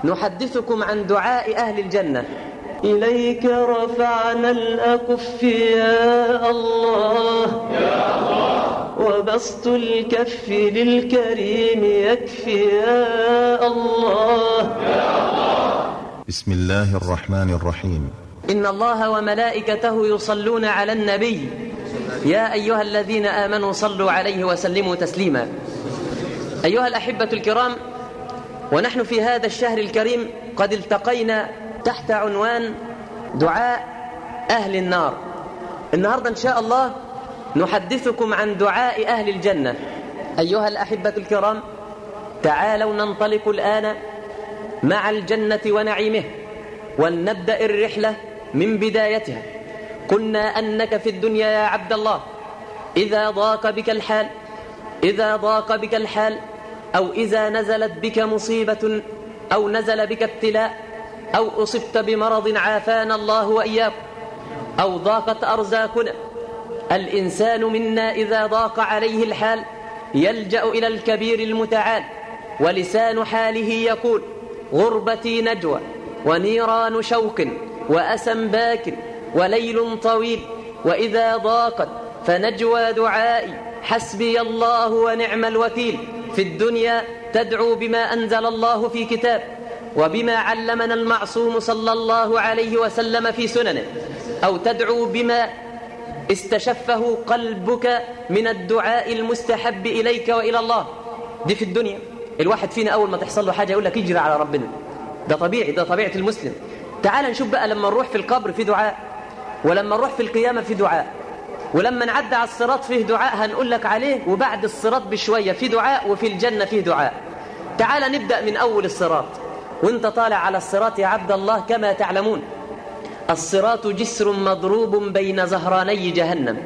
نحدثكم عن دعاء أهل الجنة إليك رفعنا الأكف يا الله يا الله وبسط الكف للكريم يكفي يا الله يا الله بسم الله الرحمن الرحيم إن الله وملائكته يصلون على النبي يا أيها الذين آمنوا صلوا عليه وسلموا تسليما أيها الأحبة الكرام ونحن في هذا الشهر الكريم قد التقينا تحت عنوان دعاء أهل النار النهاردة إن شاء الله نحدثكم عن دعاء أهل الجنة أيها الأحبة الكرام تعالوا ننطلق الآن مع الجنة ونعيمه ولنبدأ الرحلة من بدايتها قلنا أنك في الدنيا يا عبد الله إذا ضاق بك الحال إذا ضاق بك الحال أو إذا نزلت بك مصيبة أو نزل بك ابتلاء أو أصبت بمرض عافانا الله وإياكم أو ضاقت أرزاقنا الإنسان منا إذا ضاق عليه الحال يلجأ إلى الكبير المتعال ولسان حاله يقول غربتي نجوى ونيران شوق وأسم باكر وليل طويل وإذا ضاقت فنجوى دعائي حسبي الله ونعم الوكيل في الدنيا تدعو بما أنزل الله في كتاب وبما علمنا المعصوم صلى الله عليه وسلم في سننه أو تدعو بما استشفه قلبك من الدعاء المستحب إليك وإلى الله دي في الدنيا الواحد فينا أول ما تحصل له حاجة يقول لك اجري على ربنا ده طبيعي ده طبيعة المسلم تعال نشوف بقى لما نروح في القبر في دعاء ولما نروح في القيامة في دعاء ولما نعدي على الصراط فيه دعاء هنقول لك عليه وبعد الصراط بشوية في دعاء وفي الجنة فيه دعاء تعال نبدأ من أول الصراط وانت طالع على الصراط يا عبد الله كما تعلمون الصراط جسر مضروب بين زهراني جهنم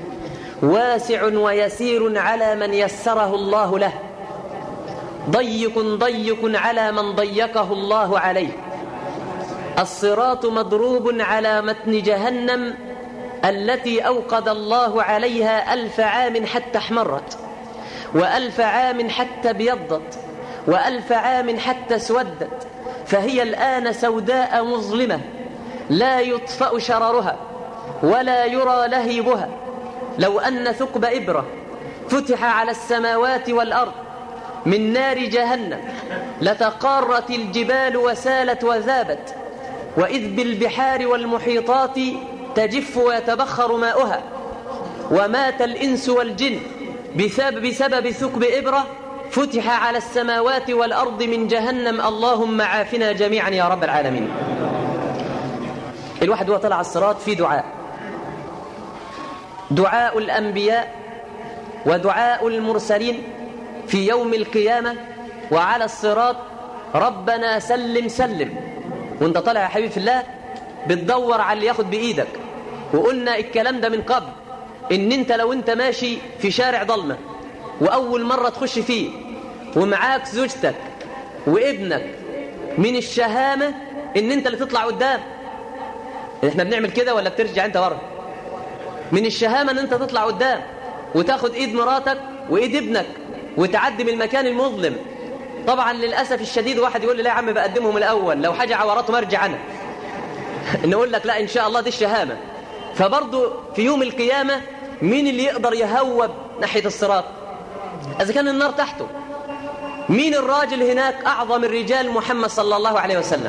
واسع ويسير على من يسره الله له ضيق ضيق على من ضيقه الله عليه الصراط مضروب على متن جهنم التي أوقد الله عليها ألف عام حتى احمرت وألف عام حتى ابيضت وألف عام حتى اسودت فهي الآن سوداء مظلمة لا يطفأ شررها ولا يرى لهيبها لو أن ثقب إبرة فتح على السماوات والأرض من نار جهنم لتقارت الجبال وسالت وذابت وإذ بالبحار والمحيطات تجف ويتبخر ماؤها ومات الإنس والجن بسبب, بسبب ثقب إبرة فتح على السماوات والأرض من جهنم اللهم عافنا جميعا يا رب العالمين الواحد هو طلع الصراط في دعاء دعاء الأنبياء ودعاء المرسلين في يوم القيامة وعلى الصراط ربنا سلم سلم وانت طالع يا حبيبي في الله بتدور على اللي ياخد بإيدك وقلنا الكلام ده من قبل ان انت لو انت ماشي في شارع ضلمة وأول مرة تخش فيه ومعاك زوجتك وابنك من الشهامة ان انت اللي تطلع قدام احنا بنعمل كده ولا بترجع انت ورا من الشهامة ان انت تطلع قدام وتاخد ايد مراتك وايد ابنك وتعدي من المكان المظلم طبعا للأسف الشديد واحد يقول لي لا يا عم بقدمهم الأول لو حاجة عوراتهم ارجع أنا نقول لك لا إن شاء الله دي الشهامة فبرضو في يوم القيامة مين اللي يقدر يهوب ناحية الصراط إذا كان النار تحته مين الراجل هناك أعظم الرجال محمد صلى الله عليه وسلم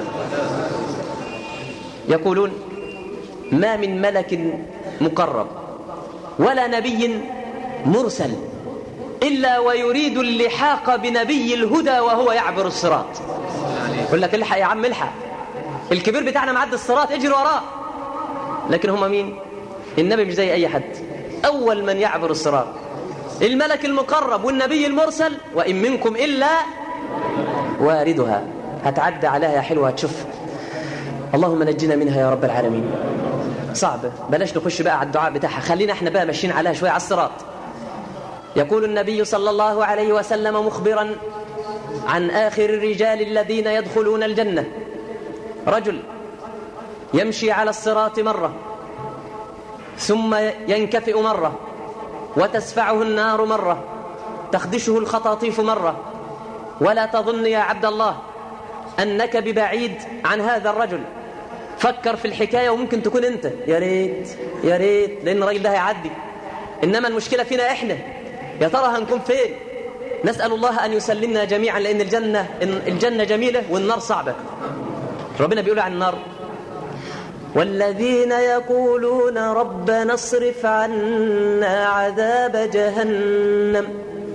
يقولون ما من ملك مقرب ولا نبي مرسل إلا ويريد اللحاق بنبي الهدى وهو يعبر الصراط يقول لك الحق يا عم الحق الكبير بتاعنا معدي الصراط اجري وراه لكن هم مين النبي مش زي أي حد أول من يعبر الصراط الملك المقرب والنبي المرسل وإن منكم إلا واردها هتعدى عليها يا حلوة هتشوف اللهم نجنا منها يا رب العالمين صعبة بلاش نخش بقى على الدعاء بتاعها خلينا احنا بقى ماشيين عليها شوية على الصراط يقول النبي صلى الله عليه وسلم مخبرا عن آخر الرجال الذين يدخلون الجنة رجل يمشي على الصراط مرة ثم ينكفئ مرة وتسفعه النار مرة تخدشه الخطاطيف مرة ولا تظن يا عبد الله أنك ببعيد عن هذا الرجل فكر في الحكاية وممكن تكون أنت يا ريت يا ريت لأن الراجل ده هيعدي إنما المشكلة فينا إحنا يا ترى هنكون فين نسأل الله أن يسلمنا جميعا لأن الجنة الجنة جميلة والنار صعبة ربنا بيقول عن النار والذين يقولون ربنا اصرف عنا عذاب جهنم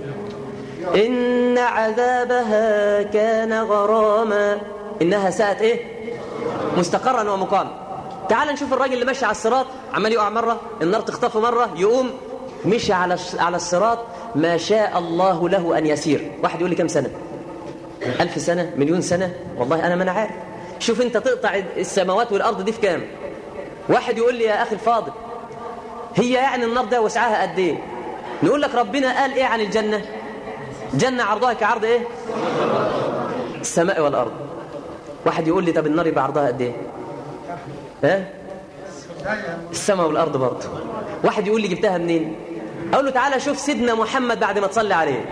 إن عذابها كان غراما إنها ساءت إيه مستقرا ومقام تعال نشوف الراجل اللي ماشي على الصراط عمال يقع مرة النار تخطفه مرة يقوم مشي على على الصراط ما شاء الله له أن يسير واحد يقول لي كم سنة ألف سنة مليون سنة والله أنا ما أنا عارف شوف أنت تقطع السماوات والأرض دي في كام واحد يقول لي يا أخي الفاضل هي يعني النار ده وسعها قد إيه نقول لك ربنا قال إيه عن الجنة جنة عرضها كعرض إيه السماء والأرض واحد يقول لي طب النار يبقى عرضها قد إيه ها السماء والأرض برضه واحد يقول لي جبتها منين أقول له تعالى شوف سيدنا محمد بعد ما تصلي عليه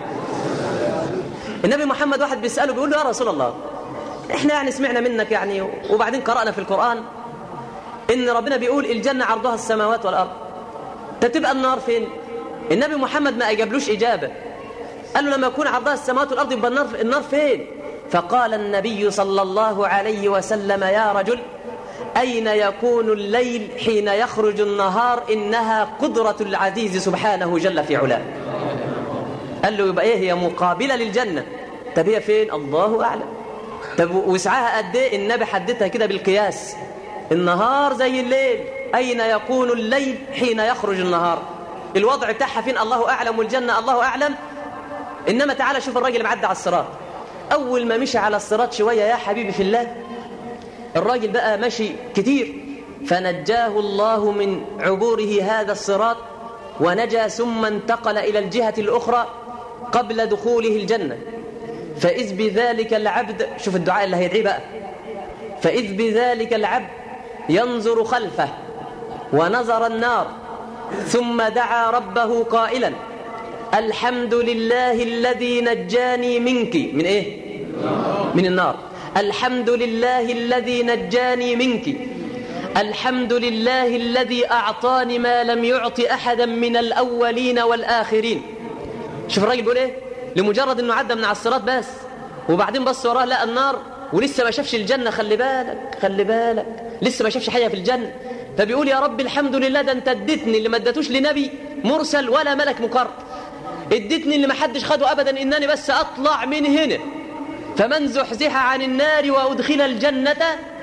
النبي محمد واحد بيسأله بيقول له يا رسول الله احنا يعني سمعنا منك يعني وبعدين قرأنا في القرآن ان ربنا بيقول الجنة عرضها السماوات والأرض تبقى النار فين النبي محمد ما أجابلوش إجابة قال له لما يكون عرضها السماوات والأرض يبقى النار, النار فين فقال النبي صلى الله عليه وسلم يا رجل أين يكون الليل حين يخرج النهار إنها قدرة العزيز سبحانه جل في علاه قال له يبقى إيه هي مقابلة للجنة طب هي فين الله أعلم طب وسعها قد إيه النبي حددها كده بالقياس النهار زي الليل أين يكون الليل حين يخرج النهار الوضع بتاعها فين الله أعلم والجنة الله أعلم إنما تعالى شوف الراجل معدى على الصراط أول ما مشي على الصراط شوية يا حبيبي في الله الراجل بقى ماشي كتير فنجاه الله من عبوره هذا الصراط ونجا ثم انتقل إلى الجهة الأخرى قبل دخوله الجنة فإذ بذلك العبد شوف الدعاء اللي هيدعيه بقى فإذ بذلك العبد ينظر خلفه ونظر النار ثم دعا ربه قائلا الحمد لله الذي نجاني منك من إيه؟ من النار الحمد لله الذي نجاني منك الحمد لله الذي أعطاني ما لم يعط أحدا من الأولين والآخرين شوف الراجل بيقول إيه لمجرد أنه عدى من على الصراط بس وبعدين بص وراه لقى النار ولسه ما شافش الجنة خلي بالك خلي بالك لسه ما شافش حاجة في الجنة فبيقول يا رب الحمد لله ده انت اديتني اللي ما اديتوش لنبي مرسل ولا ملك مقرب اديتني اللي ما حدش خده أبدا إنني بس أطلع من هنا فمن زحزح عن النار وأدخل الجنة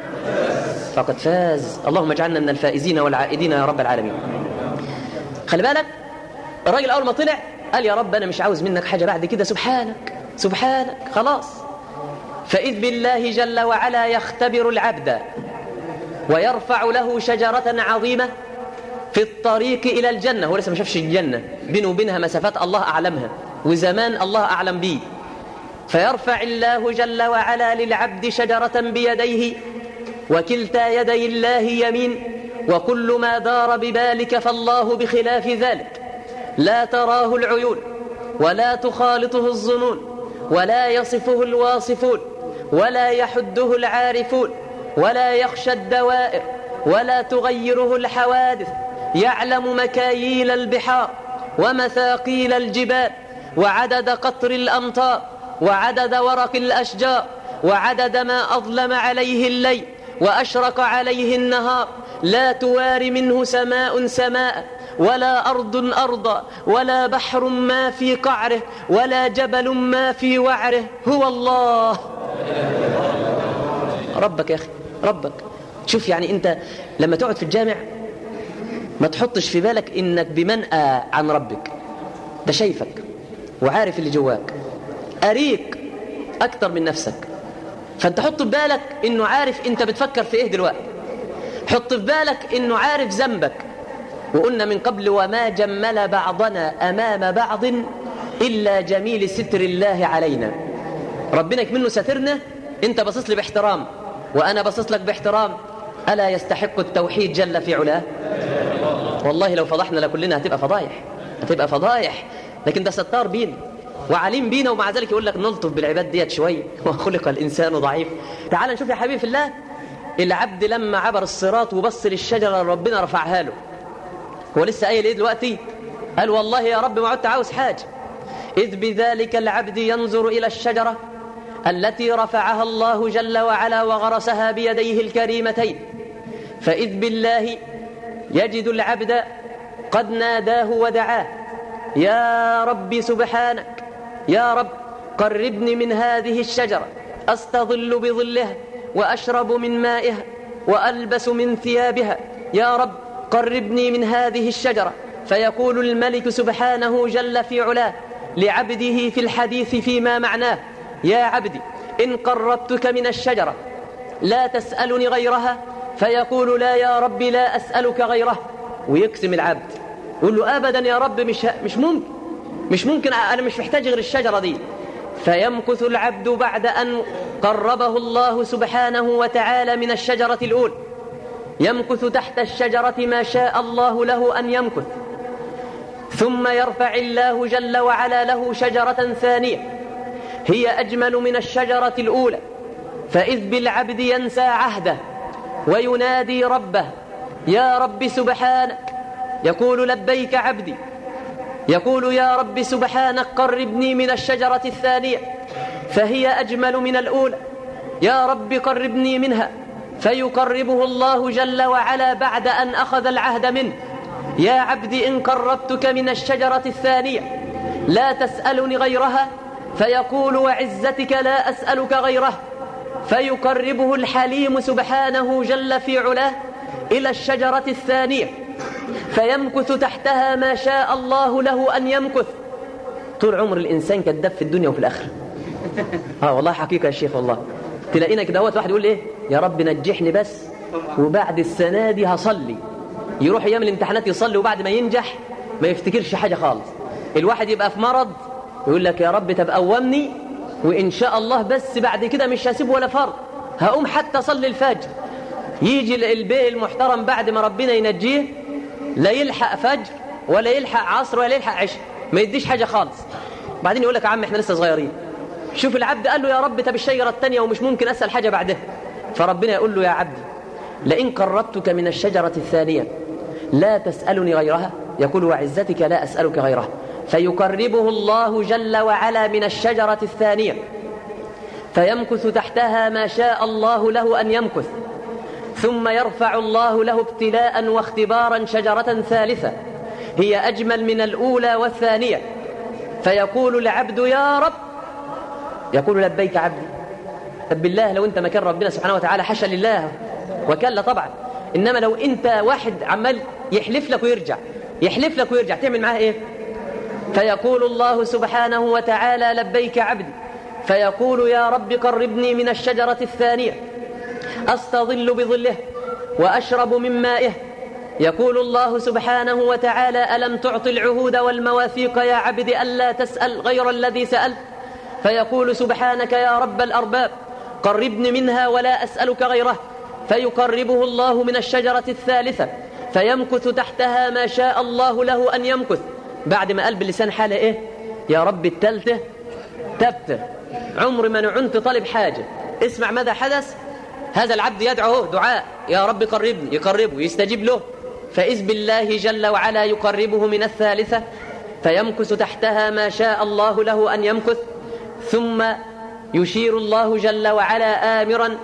فقد فاز اللهم اجعلنا من الفائزين والعائدين يا رب العالمين خلي بالك الراجل أول ما طلع قال يا رب أنا مش عاوز منك حاجة بعد كده سبحانك سبحانك خلاص فإذ بالله جل وعلا يختبر العبد ويرفع له شجرة عظيمة في الطريق إلى الجنة هو لسه ما شافش الجنة بينه وبينها مسافات الله أعلمها وزمان الله أعلم به فيرفع الله جل وعلا للعبد شجرة بيديه وكلتا يدي الله يمين وكل ما دار ببالك فالله بخلاف ذلك لا تراه العيون ولا تخالطه الظنون ولا يصفه الواصفون ولا يحده العارفون ولا يخشى الدوائر ولا تغيره الحوادث يعلم مكاييل البحار ومثاقيل الجبال وعدد قطر الأمطار وعدد ورق الأشجار وعدد ما أظلم عليه الليل وأشرق عليه النهار لا تواري منه سماء سماء ولا أرض أرضا ولا بحر ما في قعره ولا جبل ما في وعره هو الله ربك يا أخي ربك شوف يعني أنت لما تقعد في الجامع ما تحطش في بالك إنك بمنأى عن ربك ده شايفك وعارف اللي جواك أريك أكتر من نفسك فأنت حط في بالك إنه عارف أنت بتفكر في إيه دلوقتي حط في بالك إنه عارف ذنبك وقلنا من قبل وما جمل بعضنا أمام بعض إلا جميل ستر الله علينا ربنا منه سترنا أنت بصص لي باحترام وأنا بصص لك باحترام ألا يستحق التوحيد جل في علاه والله لو فضحنا لكلنا هتبقى فضايح هتبقى فضايح لكن ده ستار بينا وعليم بينا ومع ذلك يقول لك نلطف بالعباد ديت شويه وخلق الانسان ضعيف تعال نشوف يا حبيبي في الله العبد لما عبر الصراط وبص للشجره اللي ربنا رفعها له هو لسه قايل ايه دلوقتي قال والله يا رب ما عدت عاوز حاجه اذ بذلك العبد ينظر الى الشجره التي رفعها الله جل وعلا وغرسها بيديه الكريمتين فاذ بالله يجد العبد قد ناداه ودعاه يا رب سبحانك يا رب قربني من هذه الشجرة أستظل بظلها وأشرب من مائها وألبس من ثيابها يا رب قربني من هذه الشجرة فيقول الملك سبحانه جل في علاه لعبده في الحديث فيما معناه يا عبدي إن قربتك من الشجرة لا تسألني غيرها فيقول لا يا رب لا أسألك غيره ويقسم العبد يقول له أبدا يا رب مش, مش ممكن مش ممكن أنا مش محتاج غير الشجرة دي فيمكث العبد بعد أن قربه الله سبحانه وتعالى من الشجرة الأولى يمكث تحت الشجرة ما شاء الله له أن يمكث ثم يرفع الله جل وعلا له شجرة ثانية هي أجمل من الشجرة الأولى فإذ بالعبد ينسى عهده وينادي ربه يا رب سبحانك يقول لبيك عبدي يقول يا رب سبحانك قربني من الشجرة الثانية فهي أجمل من الأولى يا رب قربني منها فيقربه الله جل وعلا بعد أن أخذ العهد منه يا عبدي إن قربتك من الشجرة الثانية لا تسألني غيرها فيقول وعزتك لا أسألك غيره فيقربه الحليم سبحانه جل في علاه إلى الشجرة الثانية فيمكث تحتها ما شاء الله له أن يمكث طول عمر الإنسان كذاب في الدنيا وفي الآخرة آه والله حقيقة يا شيخ والله تلاقينا كده واحد يقول إيه يا رب نجحني بس وبعد السنة دي هصلي يروح أيام الامتحانات يصلي وبعد ما ينجح ما يفتكرش حاجة خالص الواحد يبقى في مرض يقول لك يا رب طب قومني وإن شاء الله بس بعد كده مش هسيب ولا فرض هقوم حتى أصلي الفجر يجي البيت المحترم بعد ما ربنا ينجيه لا يلحق فجر ولا يلحق عصر ولا يلحق عشاء ما يديش حاجة خالص بعدين يقول لك يا عم احنا لسه صغيرين شوف العبد قال له يا رب طب الشجرة الثانية ومش ممكن أسأل حاجة بعدها فربنا يقول له يا عبدي لئن قربتك من الشجرة الثانية لا تسألني غيرها يقول وعزتك لا أسألك غيرها فيقربه الله جل وعلا من الشجرة الثانية فيمكث تحتها ما شاء الله له أن يمكث ثم يرفع الله له ابتلاء واختبارا شجرة ثالثة هي أجمل من الأولى والثانية فيقول العبد يا رب يقول لبيك عبدي طب بالله لو انت مكان ربنا سبحانه وتعالى حاشا لله وكلا طبعا انما لو انت واحد عمال يحلف لك ويرجع يحلف لك ويرجع تعمل معاه ايه فيقول الله سبحانه وتعالى لبيك عبدي فيقول يا رب قربني من الشجرة الثانية أستظل بظله وأشرب من مائه يقول الله سبحانه وتعالى ألم تعط العهود والمواثيق يا عبد ألا تسأل غير الذي سألت فيقول سبحانك يا رب الأرباب قربني منها ولا أسألك غيره فيقربه الله من الشجرة الثالثة فيمكث تحتها ما شاء الله له أن يمكث بعد ما قلب اللسان حاله إيه يا رب التالتة تبت عمر ما نعنت طالب حاجة اسمع ماذا حدث هذا العبد يدعو دعاء يا رب قربني يقربه يستجيب له فإذ بالله جل وعلا يقربه من الثالثة فيمكث تحتها ما شاء الله له أن يمكث ثم يشير الله جل وعلا آمرا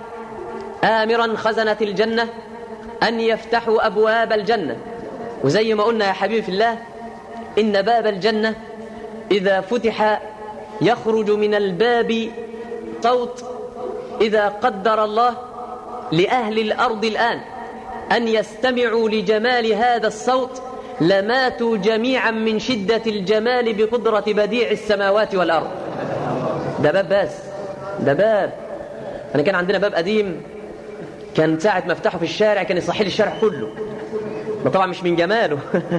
آمرا خزنة الجنة أن يفتحوا أبواب الجنة وزي ما قلنا يا حبيبي في الله إن باب الجنة إذا فتح يخرج من الباب صوت إذا قدر الله لأهل الأرض الآن أن يستمعوا لجمال هذا الصوت لماتوا جميعا من شدة الجمال بقدرة بديع السماوات والأرض ده باب بس ده باب أنا كان عندنا باب قديم كان ساعة ما افتحه في الشارع كان يصحي لي الشارع كله ما طبعا مش من جماله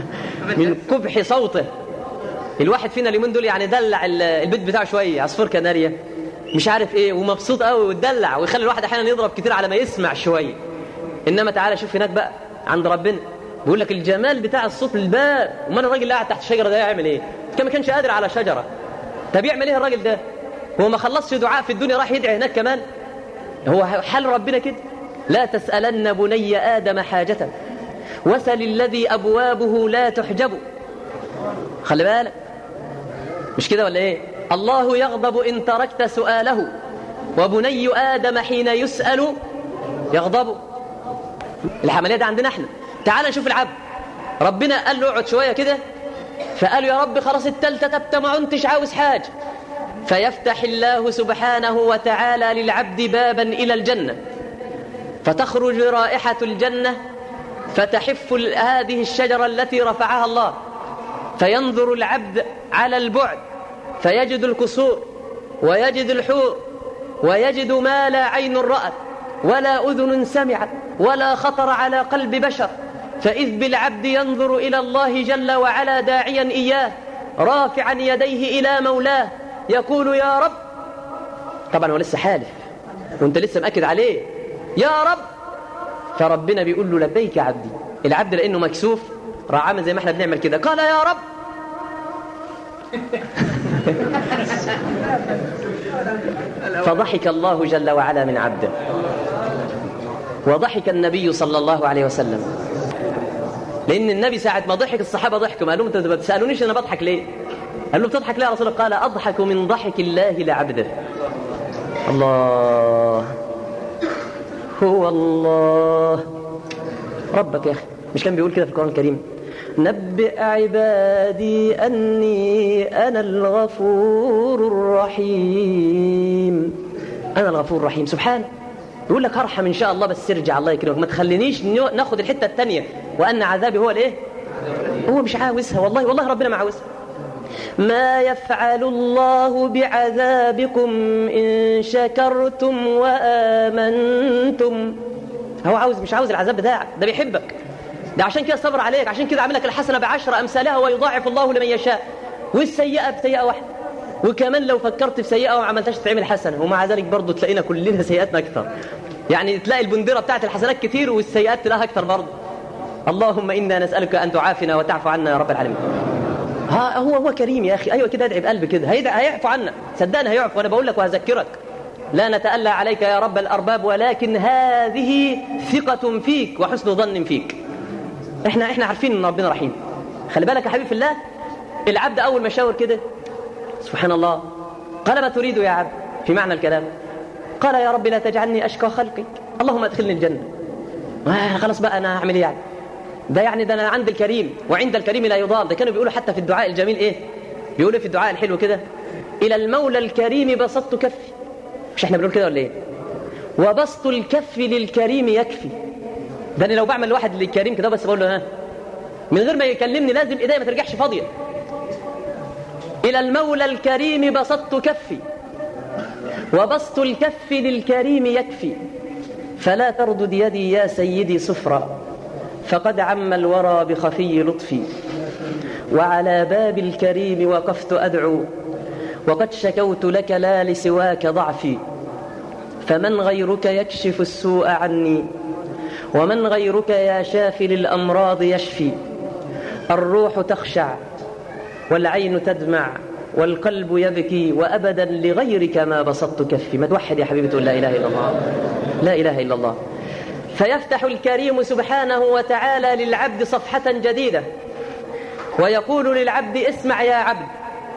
من قبح صوته الواحد فينا اليومين دول يعني دلع البيت بتاعه شويه عصفور كناريا مش عارف ايه ومبسوط قوي وتدلع ويخلي الواحد احيانا يضرب كتير على ما يسمع شويه انما تعالى شوف هناك بقى عند ربنا بيقول لك الجمال بتاع الصوت الباب امال الراجل اللي قاعد تحت الشجره ده يعمل ايه كان ما كانش قادر على شجره طب يعمل ايه الراجل ده هو ما خلصش دعاء في الدنيا راح يدعي هناك كمان هو حال ربنا كده لا تسألن بني آدم حاجة وسل الذي أبوابه لا تحجب خلي بالك مش كده ولا ايه الله يغضب إن تركت سؤاله وبني آدم حين يسأل يغضب الحملية دي عندنا احنا تعال نشوف العبد ربنا قال له اقعد شوية كده فقال يا رب خلاص التالتة تبت ما عنتش عاوز حاجة فيفتح الله سبحانه وتعالى للعبد بابا إلى الجنة فتخرج رائحة الجنة فتحف هذه الشجرة التي رفعها الله فينظر العبد على البعد فيجد الكسور ويجد الحور ويجد ما لا عين رأت ولا أذن سمعت ولا خطر على قلب بشر فإذ بالعبد ينظر إلى الله جل وعلا داعيا إياه رافعا يديه إلى مولاه يقول يا رب طبعا هو لسه حالف وانت لسه مأكد عليه يا رب فربنا بيقول له لبيك يا عبدي العبد لأنه مكسوف راح عامل زي ما احنا بنعمل كده قال يا رب فضحك الله جل وعلا من عبده وضحك النبي صلى الله عليه وسلم لأن النبي ساعة ما ضحك الصحابة ضحكوا قال لهم أنتوا ما بتسألونيش أنا بضحك ليه قال له بتضحك ليه يا رسول الله قال أضحك من ضحك الله لعبده الله هو الله ربك يا أخي مش كان بيقول كده في القرآن الكريم نبئ عبادي أني أنا الغفور الرحيم أنا الغفور الرحيم سبحانه يقول لك هرحم إن شاء الله بس ارجع الله يكرمك ما تخلينيش ناخد الحتة الثانية وأن عذابي هو الإيه هو مش عاوزها والله والله ربنا ما عاوزها ما يفعل الله بعذابكم إن شكرتم وآمنتم هو عاوز مش عاوز العذاب بتاعك ده بيحبك ده عشان كده صبر عليك عشان كده عامل لك الحسنة بعشر أمثالها ويضاعف الله لمن يشاء والسيئة بسيئة واحدة وكمان لو فكرت في سيئة وما عملتهاش تعمل حسنة ومع ذلك برضه تلاقينا كلنا سيئاتنا أكثر يعني تلاقي البندرة بتاعت الحسنات كتير والسيئات تلاقيها أكثر برضه اللهم إنا نسألك أن تعافنا وتعفو عنا يا رب العالمين ها هو هو كريم يا أخي أيوة كده ادعي بقلب كده هيعفو عنا صدقني هيعفو وأنا بقول لك وهذكرك لا نتألى عليك يا رب الأرباب ولكن هذه ثقة فيك وحسن ظن فيك احنا احنا عارفين ان ربنا رحيم خلي بالك يا حبيبي في الله العبد اول ما شاور كده سبحان الله قال ما تريد يا عبد في معنى الكلام قال يا رب لا تجعلني اشقى خلقك اللهم ادخلني الجنه آه خلاص بقى انا هعمل ايه يعني ده يعني ده انا عند الكريم وعند الكريم لا يضال ده كانوا بيقولوا حتى في الدعاء الجميل ايه بيقولوا في الدعاء الحلو كده الى المولى الكريم بسطت كفي مش احنا بنقول كده ولا ايه وبسط الكف للكريم يكفي ده انا لو بعمل لواحد للكريم كده بس بقول له ها من غير ما يكلمني لازم ايديا ما ترجعش فاضيه الى المولى الكريم بسطت كفي وبسط الكف للكريم يكفي فلا تردد يدي يا سيدي صفرا فقد عم الورى بخفي لطفي وعلى باب الكريم وقفت ادعو وقد شكوت لك لا لسواك ضعفي فمن غيرك يكشف السوء عني ومن غيرك يا شافي للأمراض يشفي الروح تخشع والعين تدمع والقلب يبكي وأبدا لغيرك ما بسطت كفي ما توحد يا حبيبي تقول لا إله إلا الله لا إله إلا الله فيفتح الكريم سبحانه وتعالى للعبد صفحة جديدة ويقول للعبد اسمع يا عبد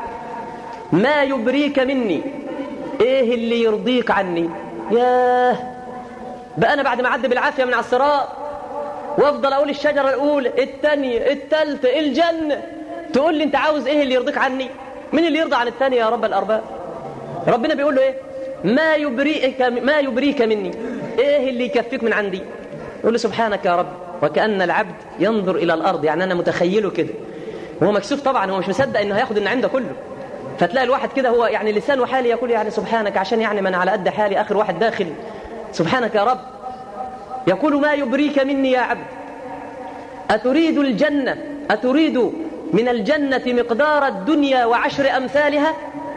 ما يبريك مني ايه اللي يرضيك عني ياه بقى انا بعد ما اعدي بالعافيه من على الصراط وافضل اقول الشجره الاولى الثانيه الثالثه الجنه تقول لي انت عاوز ايه اللي يرضيك عني مين اللي يرضى عن الثاني يا رب الارباب ربنا بيقول له ايه ما يبريك ما يبريك مني ايه اللي يكفيك من عندي يقول له سبحانك يا رب وكأن العبد ينظر إلى الأرض يعني أنا متخيله كده هو مكسوف طبعا هو مش مصدق إنه هياخد النعيم ده كله فتلاقي الواحد كده هو يعني لسانه حالي يقول يعني سبحانك عشان يعني من على قد حالي آخر واحد داخل سبحانك يا رب يقول ما يبريك مني يا عبد أتريد الجنة أتريد من الجنة مقدار الدنيا وعشر أمثالها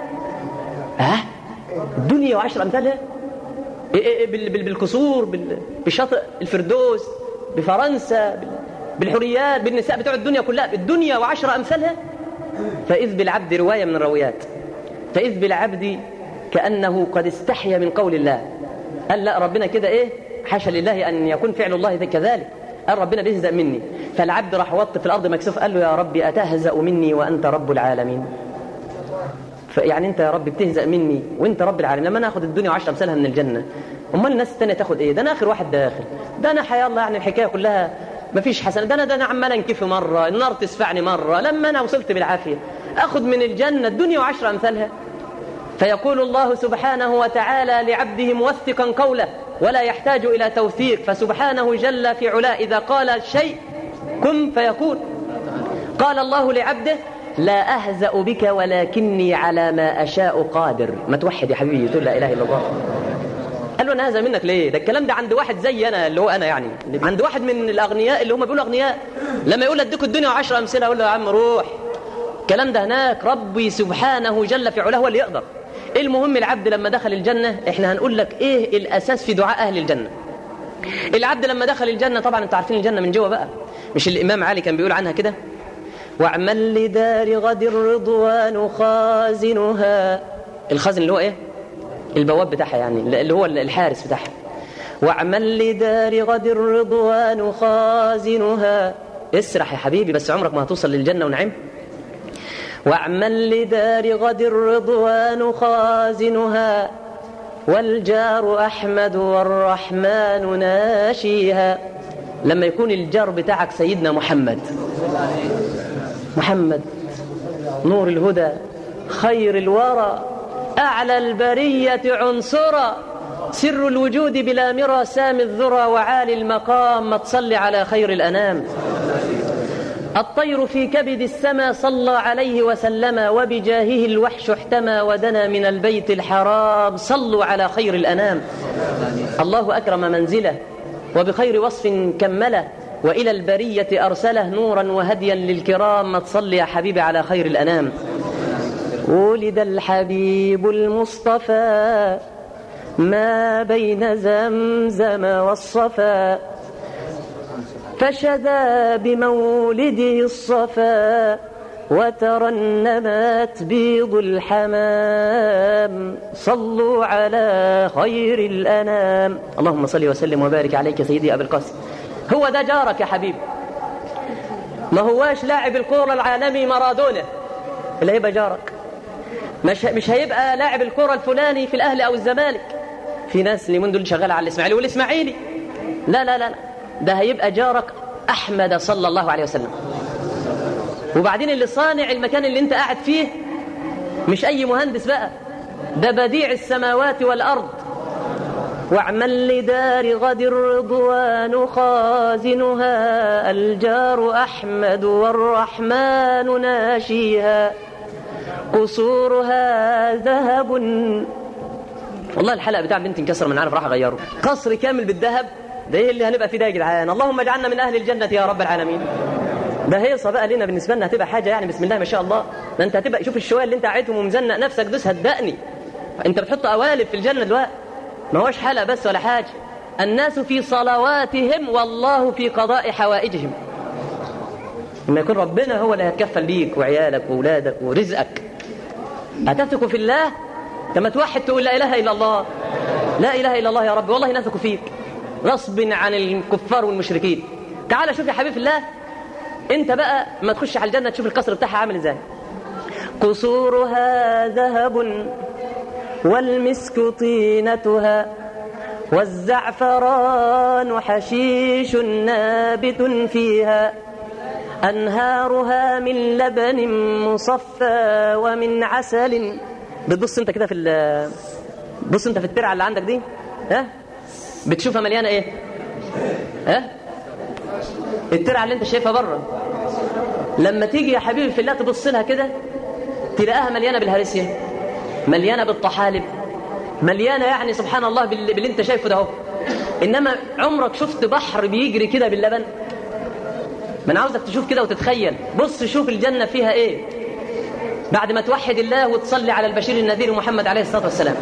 ها الدنيا وعشر أمثالها إيه إيه بال- بال- بالقصور بال- بشاطئ الفردوس بفرنسا بال- بالحريات بالنساء بتوع الدنيا كلها الدنيا وعشر أمثالها فإذ بالعبد رواية من الروايات فإذ بالعبد كأنه قد استحيا من قول الله قال لا ربنا كده إيه حاشا لله أن يكون فعل الله كذلك قال ربنا بيهزأ مني فالعبد راح وط في الأرض مكسوف قال له يا ربي أتهزأ مني وأنت رب العالمين يعني انت يا رب بتهزأ مني وانت رب العالمين لما انا اخد الدنيا وعشر امثالها من الجنه امال الناس الثانيه تاخد ايه ده انا اخر واحد داخل ده انا حيا الله يعني الحكايه كلها مفيش حسنه ده انا ده انا عمال انكفي مره النار تسفعني مره لما انا وصلت بالعافيه اخد من الجنه الدنيا وعشر امثالها فيقول الله سبحانه وتعالى لعبده موثقا قوله ولا يحتاج الى توثيق فسبحانه جل في علاه اذا قال شيء كن فيكون قال الله لعبده لا أهزأ بك ولكني على ما أشاء قادر ما توحد يا حبيبي تقول لا إله إلا الله قال له أنا هذا منك ليه ده الكلام ده عند واحد زي أنا اللي هو أنا يعني عند واحد من الأغنياء اللي هم بيقولوا أغنياء لما يقول اديكوا الدنيا وعشر أمثلة أقول له يا عم روح الكلام ده هناك ربي سبحانه جل في علاه هو اللي يقدر المهم العبد لما دخل الجنة احنا هنقول لك ايه الأساس في دعاء أهل الجنة العبد لما دخل الجنة طبعا انتوا عارفين الجنة من جوه بقى مش الإمام علي كان بيقول عنها كده واعمل لدار غد الرضوان خازنها الخازن اللي هو ايه البواب بتاعها يعني اللي هو الحارس بتاعها واعمل لدار غد الرضوان خازنها اسرح يا حبيبي بس عمرك ما هتوصل للجنة ونعم واعمل لدار غد الرضوان خازنها والجار أحمد والرحمن ناشيها لما يكون الجار بتاعك سيدنا محمد محمد نور الهدى خير الورى أعلى البرية عنصرا سر الوجود بلا مرى سامي الذرى وعالي المقام ما تصلي على خير الأنام الطير في كبد السما صلى عليه وسلم وبجاهه الوحش احتمى ودنا من البيت الحرام صلوا على خير الأنام الله أكرم منزله وبخير وصف كمله وإلى البرية أرسله نورا وهديا للكرام ما تصلي يا حبيبي على خير الأنام ولد الحبيب المصطفى ما بين زمزم والصفا فشذا بمولده الصفا وترنمت بيض الحمام صلوا على خير الأنام اللهم صل وسلم وبارك عليك سيدي أبي القاسم هو ده جارك يا حبيبي ما هواش لاعب الكورة العالمي مارادونا اللي هيبقى جارك مش مش هيبقى لاعب الكورة الفلاني في الأهلي أو الزمالك في ناس اليومين دول شغالة على الإسماعيلي والإسماعيلي لا لا لا لا ده هيبقى جارك أحمد صلى الله عليه وسلم وبعدين اللي صانع المكان اللي انت قاعد فيه مش أي مهندس بقى ده بديع السماوات والأرض واعمل لدار غد الرضوان خازنها الجار أحمد والرحمن ناشيها قصورها ذهب والله الحلقة بتاع بنت انكسر من عارف راح أغيره قصر كامل بالذهب ده ايه اللي هنبقى فيه ده يا جدعان اللهم اجعلنا من أهل الجنة يا رب العالمين ده هيصة بقى لنا بالنسبة لنا هتبقى حاجة يعني بسم الله ما شاء الله ده انت هتبقى شوف الشوية اللي انت قاعدهم ومزنق نفسك دوس هتدقني انت بتحط قوالب في الجنة دلوقتي ما هوش حلقة بس ولا حاجة الناس في صلواتهم والله في قضاء حوائجهم لما يكون ربنا هو اللي هيتكفل بيك وعيالك وأولادك ورزقك هتثق في الله لما توحد تقول لا إله إلا الله لا إله إلا الله يا رب والله نثق فيك غصب عن الكفار والمشركين تعال شوف يا حبيب الله انت بقى ما تخش على الجنة تشوف القصر بتاعها عامل ازاي قصورها ذهب والمسك طينتها والزعفران حشيش نابت فيها أنهارها من لبن مصفى ومن عسل بتبص انت كده في ال بص انت في الترعه اللي عندك دي ها بتشوفها مليانه ايه ها الترعه اللي انت شايفها بره لما تيجي يا حبيبي في الله تبص لها كده تلاقيها مليانه بالهرسيه مليانه بالطحالب مليانه يعني سبحان الله باللي, باللي انت شايفه ده اهو انما عمرك شفت بحر بيجري كده باللبن ما انا عاوزك تشوف كده وتتخيل بص شوف الجنه فيها ايه بعد ما توحد الله وتصلي على البشير النذير محمد عليه الصلاه والسلام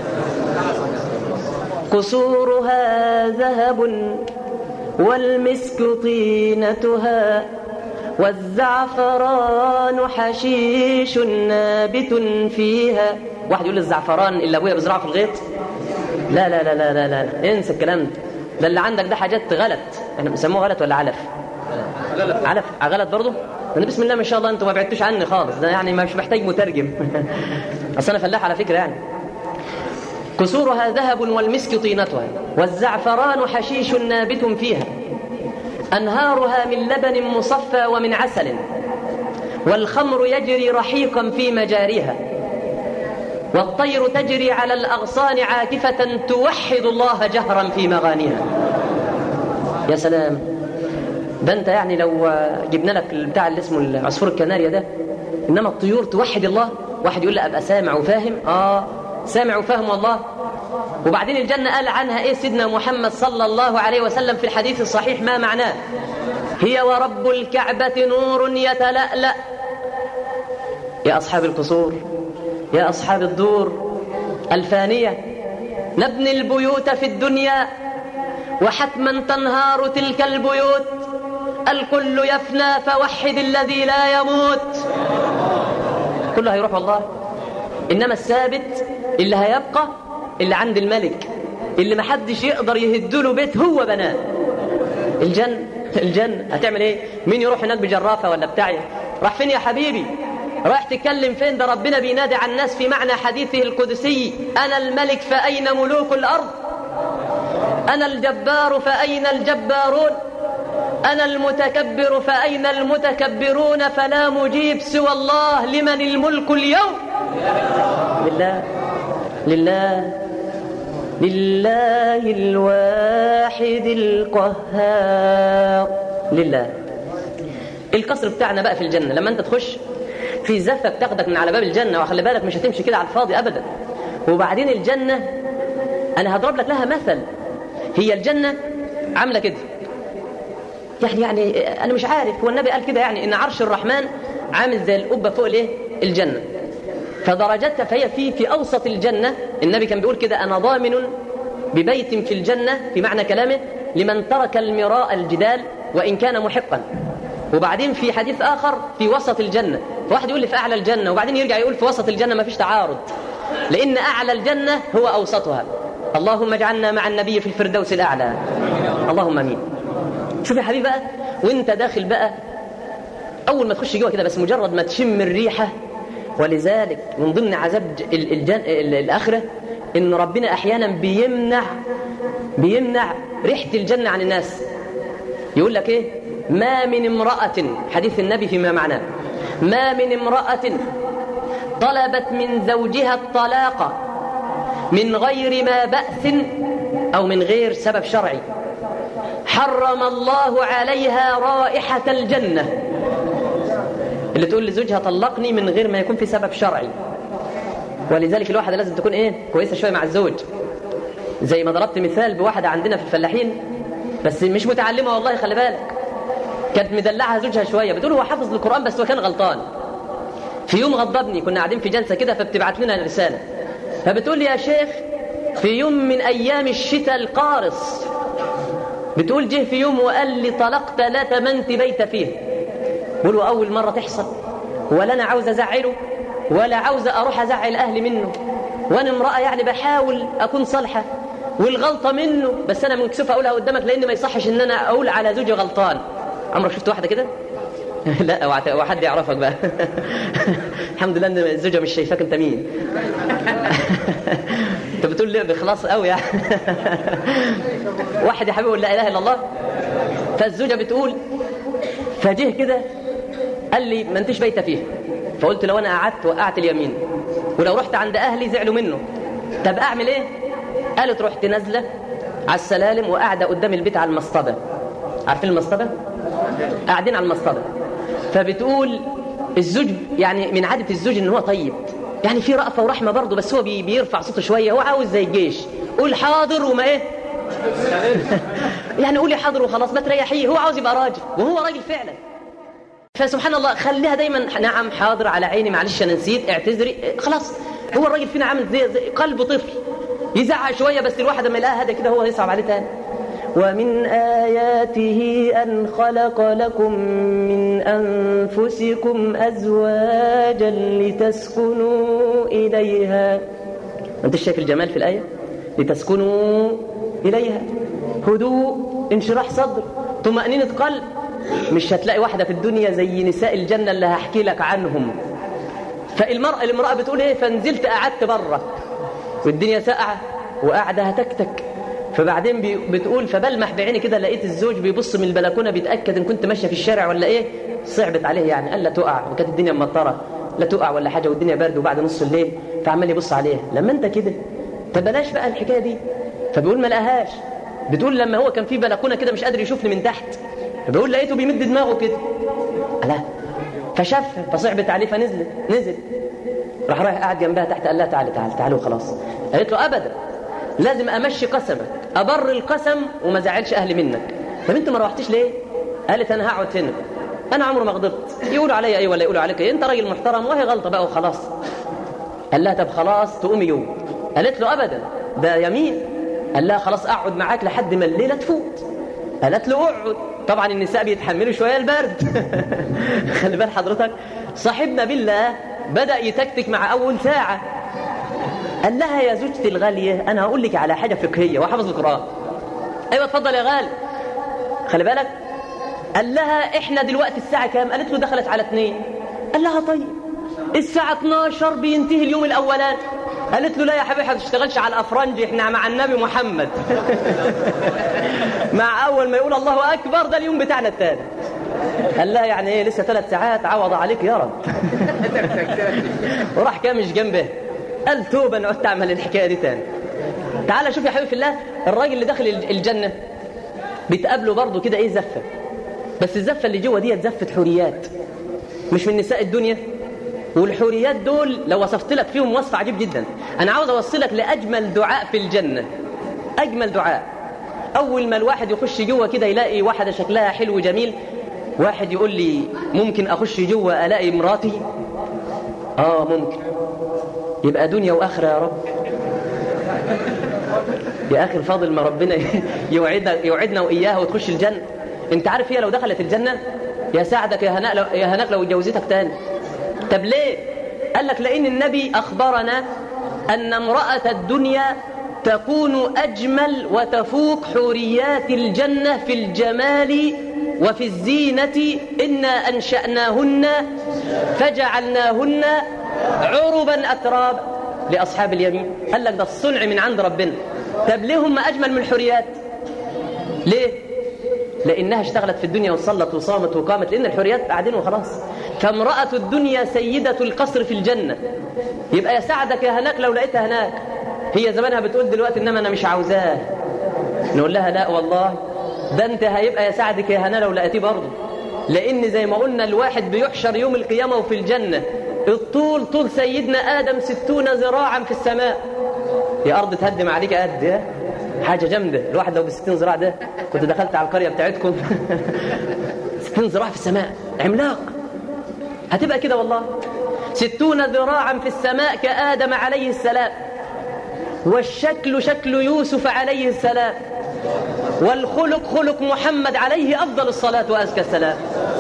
قصورها ذهب والمسك طينتها والزعفران حشيش نابت فيها واحد يقول الزعفران اللي ابويا بيزرعه في الغيط لا لا لا لا لا, لا. انسى الكلام ده ده اللي عندك ده حاجات غلط احنا بنسموه غلط ولا علف غلط علف غلط برضه انا بسم الله ما شاء الله انتوا ما بعدتوش عني خالص ده يعني مش محتاج مترجم اصل انا فلاح على فكره يعني كسورها ذهب والمسك طينتها والزعفران حشيش نابت فيها أنهارها من لبن مصفى ومن عسل والخمر يجري رحيقا في مجاريها والطير تجري على الأغصان عاكفة توحد الله جهرا في مغانيها يا سلام ده انت يعني لو جبنا لك بتاع اللي اسمه العصفور الكناريا ده انما الطيور توحد الله واحد يقول لي ابقى سامع وفاهم اه سامع وفاهم والله وبعدين الجنة قال عنها ايه سيدنا محمد صلى الله عليه وسلم في الحديث الصحيح ما معناه هي ورب الكعبة نور يتلألأ يا أصحاب القصور يا أصحاب الدور الفانية نبني البيوت في الدنيا وحتما تنهار تلك البيوت الكل يفنى فوحد الذي لا يموت كله هيروح والله إنما الثابت اللي هيبقى اللي عند الملك اللي محدش يقدر يهدله بيت هو بناه الجنة الجنة هتعمل ايه مين يروح هناك بجرافة ولا بتاع راح فين يا حبيبي رايح تتكلم فين ده ربنا بينادي على الناس في معنى حديثه القدسي أنا الملك فأين ملوك الأرض أنا الجبار فأين الجبارون أنا المتكبر فأين المتكبرون فلا مجيب سوى الله لمن الملك اليوم لله لله لله الواحد القهار لله القصر بتاعنا بقى في الجنة لما انت تخش في زفة بتاخدك من على باب الجنة وخلي بالك مش هتمشي كده على الفاضي أبدا وبعدين الجنة أنا هضرب لك لها مثل هي الجنة عاملة كده يعني يعني أنا مش عارف هو النبي قال كده يعني إن عرش الرحمن عامل زي القبة فوق الإيه الجنة فدرجتها فهي في في أوسط الجنة النبي كان بيقول كده أنا ضامن ببيت في الجنة في معنى كلامه لمن ترك المراء الجدال وإن كان محقا وبعدين في حديث آخر في وسط الجنة فواحد يقول لي في أعلى الجنة وبعدين يرجع يقول في وسط الجنة ما فيش تعارض لأن أعلى الجنة هو أوسطها اللهم اجعلنا مع النبي في الفردوس الأعلى اللهم أمين شوف يا حبيبي بقى وانت داخل بقى أول ما تخش جوه كده بس مجرد ما تشم الريحة ولذلك من ضمن عذاب الجن... الآخرة إن ربنا أحيانا بيمنع بيمنع ريحة الجنة عن الناس يقول لك إيه ما من امرأة حديث النبي فيما معناه ما من امرأة طلبت من زوجها الطلاق من غير ما بأس أو من غير سبب شرعي حرم الله عليها رائحة الجنة اللي تقول لزوجها طلقني من غير ما يكون في سبب شرعي ولذلك الواحدة لازم تكون ايه كويسة شوية مع الزوج زي ما ضربت مثال بواحدة عندنا في الفلاحين بس مش متعلمة والله خلي بالك كانت مدلعها زوجها شوية بتقول هو حافظ القرآن بس هو كان غلطان في يوم غضبني كنا قاعدين في جلسة كده فبتبعت لنا رسالة فبتقول لي يا شيخ في يوم من أيام الشتاء القارص بتقول جه في يوم وقال لي طلقت لا تمنت بيت فيه بقول أول مرة تحصل ولا أنا عاوز أزعله ولا عاوز أروح أزعل أهلي منه وأنا امرأة يعني بحاول أكون صالحة والغلطة منه بس أنا مكسوف أقولها قدامك لأن ما يصحش إن أنا أقول على زوجي غلطان عمرك شفت واحدة كده؟ لا وحد يعرفك بقى الحمد لله ان الزوجه مش شايفاك انت مين انت بتقول لي بخلاص قوي يعني واحد يا حبيبي يقول لا اله الا الله فالزوجه بتقول فجه كده قال لي ما انتش بايته فيه فقلت لو انا قعدت وقعت اليمين ولو رحت عند اهلي زعلوا منه طب اعمل ايه قالت رحت نازله على السلالم وقاعده قدام البيت على المصطبه عارفين المصطبه قاعدين على المصطبه فبتقول الزوج يعني من عاده الزوج ان هو طيب يعني في رأفة ورحمة برضه بس هو بي بيرفع صوته شوية هو عاوز زي الجيش قول حاضر وما ايه يعني قولي حاضر وخلاص ما تريحيه هو عاوز يبقى راجل وهو راجل فعلا فسبحان الله خليها دايما نعم حاضر على عيني معلش انا نسيت اعتذري خلاص هو الراجل فينا عامل زي, زي قلبه طفل يزعق شويه بس الواحد لما يلاقيها هذا كده هو يصعب عليه تاني ومن آياته أن خلق لكم من أنفسكم أزواجا لتسكنوا إليها أنت شايف الجمال في الآية لتسكنوا إليها هدوء انشراح صدر طمأنينة قلب مش هتلاقي واحدة في الدنيا زي نساء الجنة اللي هحكي لك عنهم فالمرأة المرأة بتقول ايه فنزلت قعدت بره والدنيا ساقعة وقاعدة هتكتك فبعدين بي بتقول فبلمح بعيني كده لقيت الزوج بيبص من البلكونه بيتاكد ان كنت ماشيه في الشارع ولا ايه صعبت عليه يعني قال لا تقع وكانت الدنيا مطره لا تقع ولا حاجه والدنيا برد وبعد نص الليل فعمال يبص عليها لما انت كده طب بلاش بقى الحكايه دي فبيقول ما لقاهاش بتقول لما هو كان في بلكونه كده مش قادر يشوفني من تحت فبيقول لقيته بيمد دماغه كده لا فشاف فصعبت عليه فنزل نزل راح رايح قاعد جنبها تحت قال لها تعالي تعالي تعالي وخلاص قالت له ابدا لازم امشي قسمك ابر القسم وما زعلش اهلي منك طب انت ما روحتيش ليه قالت انا هقعد هنا انا عمري ما غضبت يقولوا عليا ايه ولا يقولوا عليك ايه انت راجل محترم وهي غلطه بقى وخلاص قال لها طب خلاص تقومي يوم قالت له ابدا ده يمين قال لها خلاص اقعد معاك لحد ما الليله تفوت قالت له اقعد طبعا النساء بيتحملوا شويه البرد خلي بال حضرتك صاحبنا بالله بدا يتكتك مع اول ساعه قال لها يا زوجتي الغاليه انا هقول لك على حاجه فقهيه وحافظ القران ايوه اتفضل يا غالي خلي بالك قال لها احنا دلوقتي الساعه كام قالت له دخلت على اثنين قال لها طيب الساعه 12 بينتهي اليوم الاولاني قالت له لا يا حبيبي ما تشتغلش على الافرنج احنا مع النبي محمد مع اول ما يقول الله اكبر ده اليوم بتاعنا الثاني قال لها يعني ايه لسه ثلاث ساعات عوض عليك يا رب وراح كامش جنبه قال توبه انا قلت اعمل الحكايه دي تاني تعال شوف يا حبيبي في الله الراجل اللي داخل الجنه بتقابله برضه كده ايه زفه بس الزفه اللي جوه ديت زفه حوريات مش من نساء الدنيا والحوريات دول لو وصفت لك فيهم وصف عجيب جدا انا عاوز اوصلك لاجمل دعاء في الجنه اجمل دعاء اول ما الواحد يخش جوه كده يلاقي واحده شكلها حلو جميل واحد يقول لي ممكن اخش جوه الاقي مراتي اه ممكن يبقى دنيا واخره يا رب يا اخي الفاضل ما ربنا يوعدنا يوعدنا واياها وتخش الجنه انت عارف هي لو دخلت الجنه يا سعدك يا هناء لو يا هناك لو اتجوزتك تاني طب ليه قال لك لان النبي اخبرنا ان امراه الدنيا تكون اجمل وتفوق حوريات الجنه في الجمال وفي الزينه انا انشاناهن فجعلناهن عربا اترابا لاصحاب اليمين قال لك ده الصنع من عند ربنا طب ليه هم اجمل من الحوريات ليه لانها اشتغلت في الدنيا وصلت وصامت وقامت لان الحوريات قاعدين وخلاص فامراه الدنيا سيده القصر في الجنه يبقى يا سعدك يا هناك لو لقيتها هناك هي زمانها بتقول دلوقتي انما انا مش عاوزاه نقول لها لا والله ده انت هيبقى يا سعدك يا هنا لو لقيتيه برضه لان زي ما قلنا الواحد بيحشر يوم القيامه وفي الجنه الطول طول سيدنا ادم ستون ذراعا في السماء يا ارض تهدم عليك قد ايه حاجه جامده الواحد لو ب 60 ذراع ده كنت دخلت على القريه بتاعتكم 60 ذراع في السماء عملاق هتبقى كده والله ستون ذراعا في السماء كآدم عليه السلام والشكل شكل يوسف عليه السلام والخلق خلق محمد عليه أفضل الصلاة وأزكى السلام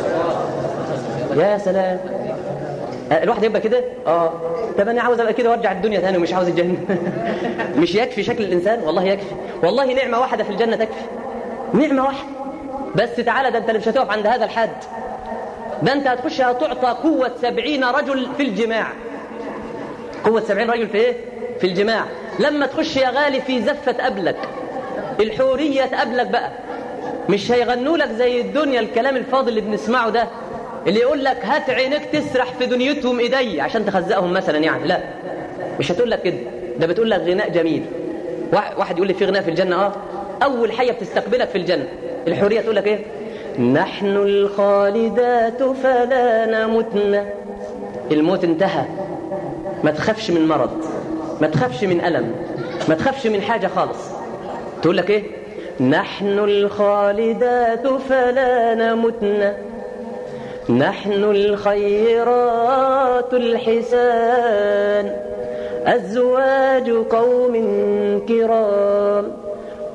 يا سلام الواحد يبقى كده اه طب انا عاوز ابقى كده وارجع الدنيا ثاني ومش عاوز الجنه مش يكفي شكل الانسان والله يكفي والله نعمه واحده في الجنه تكفي نعمه واحده بس تعالى ده انت اللي مش هتقف عند هذا الحد ده انت هتخش هتعطى قوه سبعين رجل في الجماع قوه سبعين رجل في ايه في الجماع لما تخش يا غالي في زفه قبلك الحوريه تقابلك بقى مش هيغنوا لك زي الدنيا الكلام الفاضل اللي بنسمعه ده اللي يقول لك هات عينك تسرح في دنيتهم ايدي عشان تخزقهم مثلا يعني لا مش هتقول لك كده ده بتقول لك غناء جميل واحد يقول لي في غناء في الجنه اه اول حيه بتستقبلك في الجنه الحوريه تقول لك ايه نحن الخالدات فلا نمتن الموت انتهى ما تخافش من مرض ما تخافش من ألم ما تخافش من حاجة خالص تقول لك ايه نحن الخالدات فلا نمتن نحن الخيرات الحسان أزواج قوم كرام طول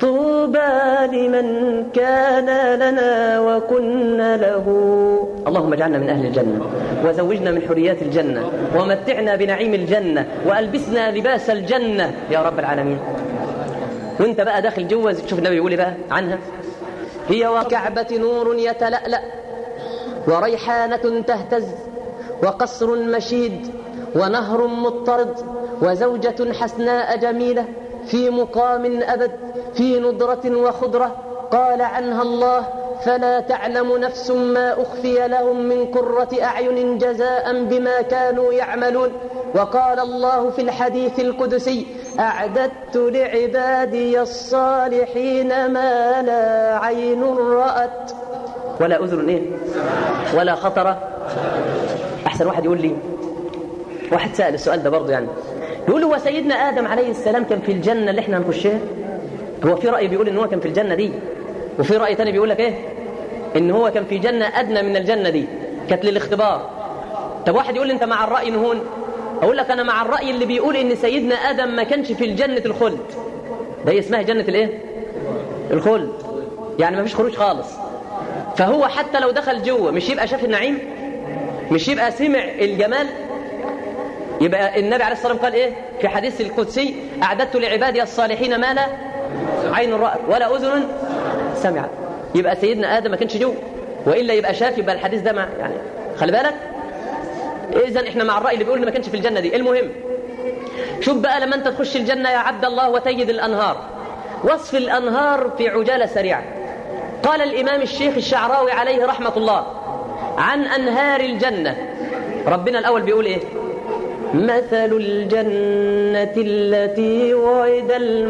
طوبى لمن كان لنا وكنا له اللهم اجعلنا من أهل الجنة وزوجنا من حريات الجنة ومتعنا بنعيم الجنة وألبسنا لباس الجنة يا رب العالمين وانت بقى داخل جوه تشوف النبي يقول بقى عنها هي وكعبة نور يتلألأ وريحانة تهتز وقصر مشيد ونهر مضطرد وزوجة حسناء جميلة في مقام أبد في ندرة وخضرة قال عنها الله فلا تعلم نفس ما أخفي لهم من قرة أعين جزاء بما كانوا يعملون وقال الله في الحديث القدسي أعددت لعبادي الصالحين ما لا عين رأت ولا أذن إيه ولا خطر أحسن واحد يقول لي واحد سأل السؤال ده برضه يعني يقول له هو سيدنا آدم عليه السلام كان في الجنة اللي احنا هنخشها هو في رأي بيقول إن هو كان في الجنة دي وفي رأي تاني بيقول لك إيه إن هو كان في جنة أدنى من الجنة دي كانت للاختبار طب واحد يقول لي أنت مع الرأي نهون أقول لك أنا مع الرأي اللي بيقول إن سيدنا آدم ما كانش في الجنة الخلد ده هي اسمها جنة الإيه الخلد يعني ما فيش خروج خالص فهو حتى لو دخل جوه مش يبقى شاف النعيم مش يبقى سمع الجمال يبقى النبي عليه الصلاة والسلام قال إيه في حديث القدسي أعددت لعبادي الصالحين ما لا عين رأت ولا أذن سمعت يبقى سيدنا آدم ما كانش جوه وإلا يبقى شاف يبقى الحديث ده مع يعني خلي بالك إذا إحنا مع الرأي اللي بيقول إن ما كانش في الجنة دي المهم شوف بقى لما أنت تخش الجنة يا عبد الله وتجد الأنهار وصف الأنهار في عجالة سريعة قال الإمام الشيخ الشعراوي عليه رحمة الله عن أنهار الجنة ربنا الأول بيقول إيه مثل الجنة التي وعد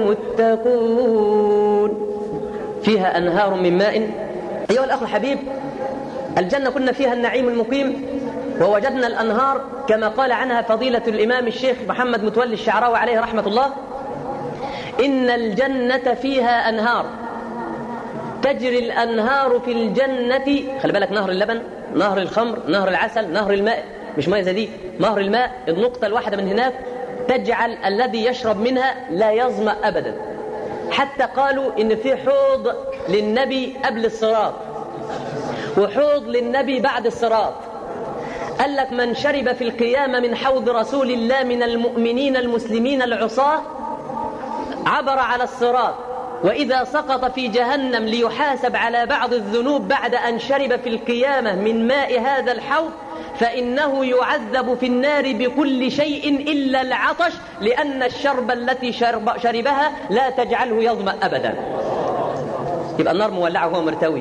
المتقون فيها أنهار من ماء أيها الأخ الحبيب الجنة كنا فيها النعيم المقيم ووجدنا الأنهار كما قال عنها فضيلة الإمام الشيخ محمد متولي الشعراوي عليه رحمة الله إن الجنة فيها أنهار تجري الأنهار في الجنة خلي بالك نهر اللبن نهر الخمر نهر العسل نهر الماء مش مية زي دي نهر الماء النقطة الواحدة من هناك تجعل الذي يشرب منها لا يظمأ أبدا حتى قالوا إن في حوض للنبي قبل الصراط وحوض للنبي بعد الصراط قال لك من شرب في القيامة من حوض رسول الله من المؤمنين المسلمين العصاة عبر على الصراط وإذا سقط في جهنم ليحاسب على بعض الذنوب بعد أن شرب في القيامة من ماء هذا الحوض فإنه يعذب في النار بكل شيء إلا العطش لأن الشرب التي شرب شربها لا تجعله يظمأ أبدا يبقى النار مولعة وهو مرتوي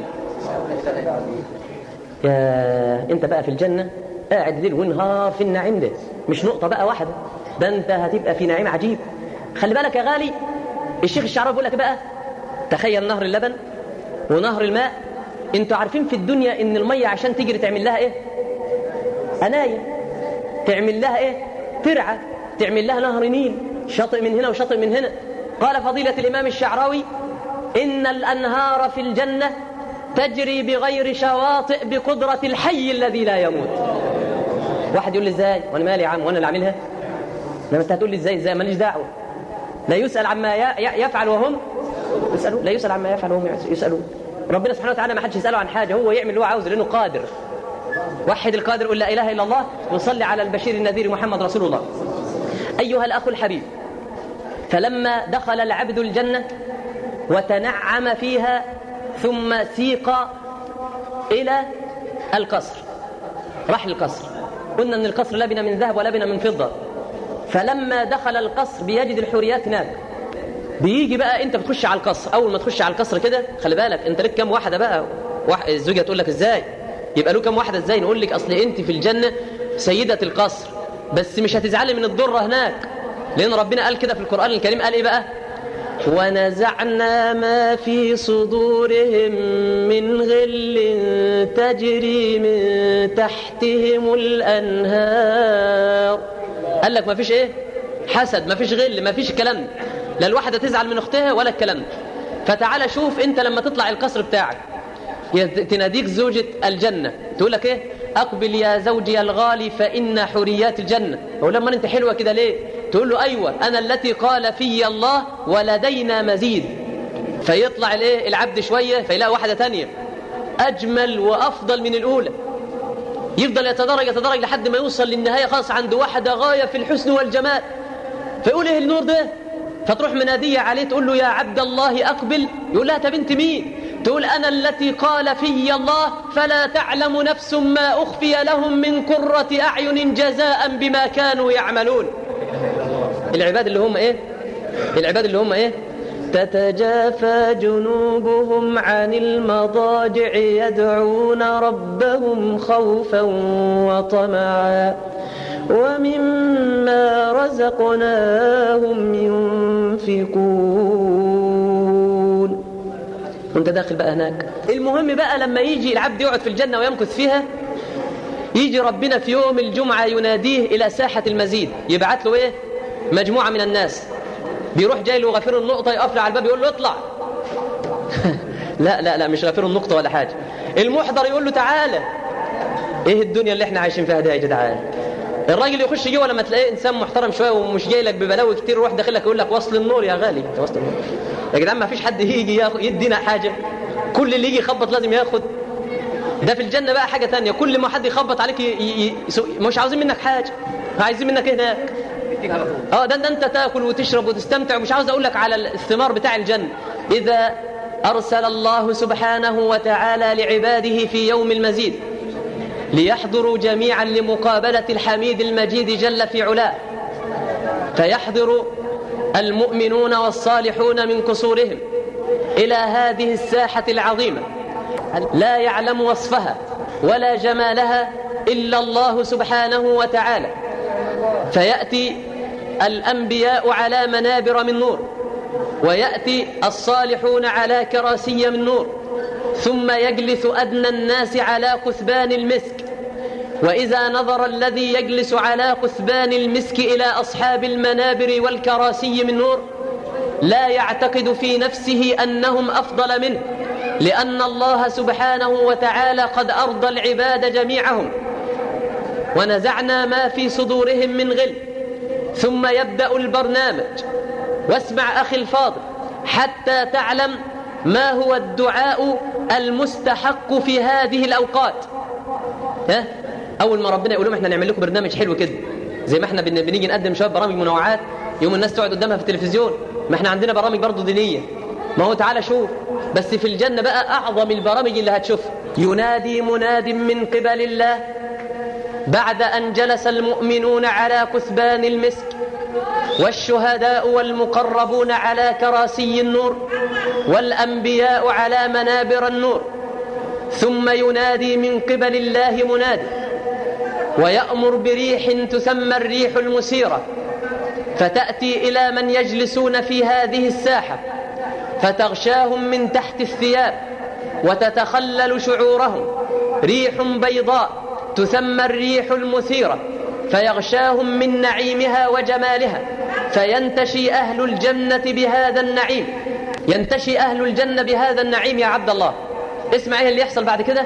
يا انت بقى في الجنة قاعد ليل ونهار في النعيم ده مش نقطة بقى واحدة ده انت هتبقى في نعيم عجيب خلي بالك يا غالي الشيخ الشعراوي بيقول لك بقى تخيل نهر اللبن ونهر الماء انتوا عارفين في الدنيا ان المية عشان تجري تعمل لها ايه أناية تعمل لها ايه ترعة تعمل لها نهر نيل شاطئ من هنا وشاطئ من هنا قال فضيلة الإمام الشعراوي إن الأنهار في الجنة تجري بغير شواطئ بقدرة الحي الذي لا يموت واحد يقول لي ازاي وانا مالي يا عم وانا اللي عاملها لما انت هتقول لي ازاي ازاي ماليش دعوه لا يسأل عما يفعل وهم يسألون لا يسأل عما يفعل وهم يسألون ربنا سبحانه وتعالى ما حدش يسأله عن حاجة هو يعمل اللي هو عاوزه لأنه قادر وحد القادر قل لا إله إلا الله وصلي على البشير النذير محمد رسول الله أيها الأخ الحبيب فلما دخل العبد الجنة وتنعم فيها ثم سيق إلى القصر راح القصر قلنا أن القصر لبن من ذهب ولبن من فضة فلما دخل القصر بيجد الحوريات هناك بيجي بقى انت بتخش على القصر اول ما تخش على القصر كده خلي بالك انت لك كام واحده بقى واحد الزوجه تقول لك ازاي يبقى له كام واحده ازاي نقول لك اصل انت في الجنه سيده القصر بس مش هتزعلي من الضره هناك لان ربنا قال كده في القران الكريم قال ايه بقى ونزعنا ما في صدورهم من غل تجري من تحتهم الانهار قال لك ما فيش ايه حسد ما فيش غل ما فيش كلام لا الواحده تزعل من اختها ولا الكلام ده فتعالى شوف انت لما تطلع القصر بتاعك تناديك زوجة الجنة تقول لك ايه اقبل يا زوجي الغالي فإن حريات الجنة اقول لما انت حلوة كده ليه تقول له ايوه انا التي قال في الله ولدينا مزيد فيطلع الايه العبد شوية فيلاقي واحدة تانية أجمل وأفضل من الأولى يفضل يتدرج يتدرج لحد ما يوصل للنهاية خلاص عند واحدة غاية في الحسن والجمال فيقول ايه النور ده فتروح منادية عليه تقول له يا عبد الله أقبل يقول لها طب انت مين تقول أنا التي قال في الله فلا تعلم نفس ما أخفي لهم من قرة أعين جزاء بما كانوا يعملون العباد اللي هم ايه العباد اللي هم ايه تتجافى جنوبهم عن المضاجع يدعون ربهم خوفا وطمعا ومما رزقناهم ينفقون وانت داخل بقى هناك المهم بقى لما يجي العبد يقعد في الجنة ويمكث فيها يجي ربنا في يوم الجمعة يناديه إلى ساحة المزيد يبعت له إيه مجموعة من الناس بيروح جاي له غفير النقطة يقفل على الباب يقول له اطلع لا لا لا مش غفير النقطة ولا حاجة المحضر يقول له تعالى ايه الدنيا اللي احنا عايشين فيها دي يا جدعان الراجل يخش جوه لما تلاقيه انسان محترم شويه ومش جاي لك ببلاوي كتير يروح داخل لك يقول لك وصل النور يا غالي وصل النور يا جدعان ما فيش حد يجي ياخد يدينا حاجه كل اللي يجي يخبط لازم ياخد ده في الجنه بقى حاجه تانية كل ما حد يخبط عليك ي... ي... مش عاوزين منك حاجه عايزين منك ايه هناك اه ده, ده انت تاكل وتشرب وتستمتع ومش عاوز اقول لك على الثمار بتاع الجنه اذا ارسل الله سبحانه وتعالى لعباده في يوم المزيد ليحضروا جميعا لمقابله الحميد المجيد جل في علاه فيحضر المؤمنون والصالحون من قصورهم الى هذه الساحه العظيمه لا يعلم وصفها ولا جمالها الا الله سبحانه وتعالى فياتي الانبياء على منابر من نور وياتي الصالحون على كراسي من نور ثم يجلس ادنى الناس على كثبان المسك واذا نظر الذي يجلس على كثبان المسك الى اصحاب المنابر والكراسي من نور لا يعتقد في نفسه انهم افضل منه لان الله سبحانه وتعالى قد ارضى العباد جميعهم ونزعنا ما في صدورهم من غل ثم يبدا البرنامج واسمع اخي الفاضل حتى تعلم ما هو الدعاء المستحق في هذه الاوقات ها اول ما ربنا يقول لهم احنا نعمل لكم برنامج حلو كده زي ما احنا بنيجي نقدم شويه برامج منوعات يوم الناس تقعد قدامها في التلفزيون ما احنا عندنا برامج برضه دينيه ما هو تعالى شوف بس في الجنه بقى اعظم البرامج اللي هتشوفها ينادي مناد من قبل الله بعد ان جلس المؤمنون على كثبان المسك والشهداء والمقربون على كراسي النور والانبياء على منابر النور ثم ينادي من قبل الله منادي ويأمر بريح تسمى الريح المسيرة فتأتي إلى من يجلسون في هذه الساحة فتغشاهم من تحت الثياب وتتخلل شعورهم ريح بيضاء تسمى الريح المثيرة فيغشاهم من نعيمها وجمالها فينتشي أهل الجنة بهذا النعيم ينتشي أهل الجنة بهذا النعيم يا عبد الله اسمع ايه اللي يحصل بعد كده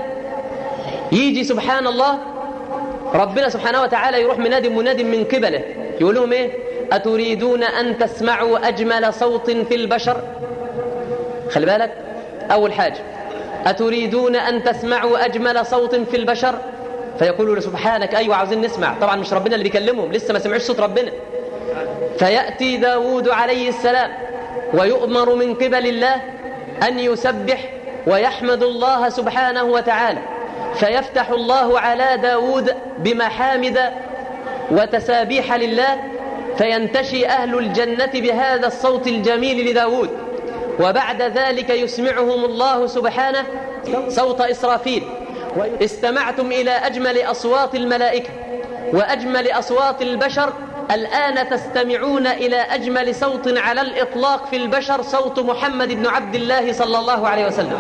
يجي سبحان الله ربنا سبحانه وتعالى يروح منادي مناد من قبله يقول لهم ايه أتريدون أن تسمعوا أجمل صوت في البشر خلي بالك أول حاجة أتريدون أن تسمعوا أجمل صوت في البشر فيقولوا سبحانك أيوة عاوزين نسمع طبعا مش ربنا اللي بيكلمهم لسه ما سمعوش صوت ربنا فيأتي داود عليه السلام ويؤمر من قبل الله أن يسبح ويحمد الله سبحانه وتعالى فيفتح الله على داود بمحامد وتسابيح لله فينتشي أهل الجنة بهذا الصوت الجميل لداود وبعد ذلك يسمعهم الله سبحانه صوت إسرافيل استمعتم إلى أجمل أصوات الملائكة وأجمل أصوات البشر الآن تستمعون إلى أجمل صوت على الإطلاق في البشر صوت محمد بن عبد الله صلى الله عليه وسلم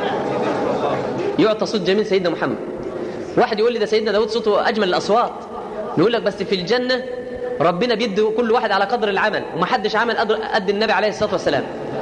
يعطى صوت جميل سيدنا محمد واحد يقول لي ده سيدنا داود صوته أجمل الأصوات نقول لك بس في الجنة ربنا بيدي كل واحد على قدر العمل ومحدش عمل قد النبي عليه الصلاة والسلام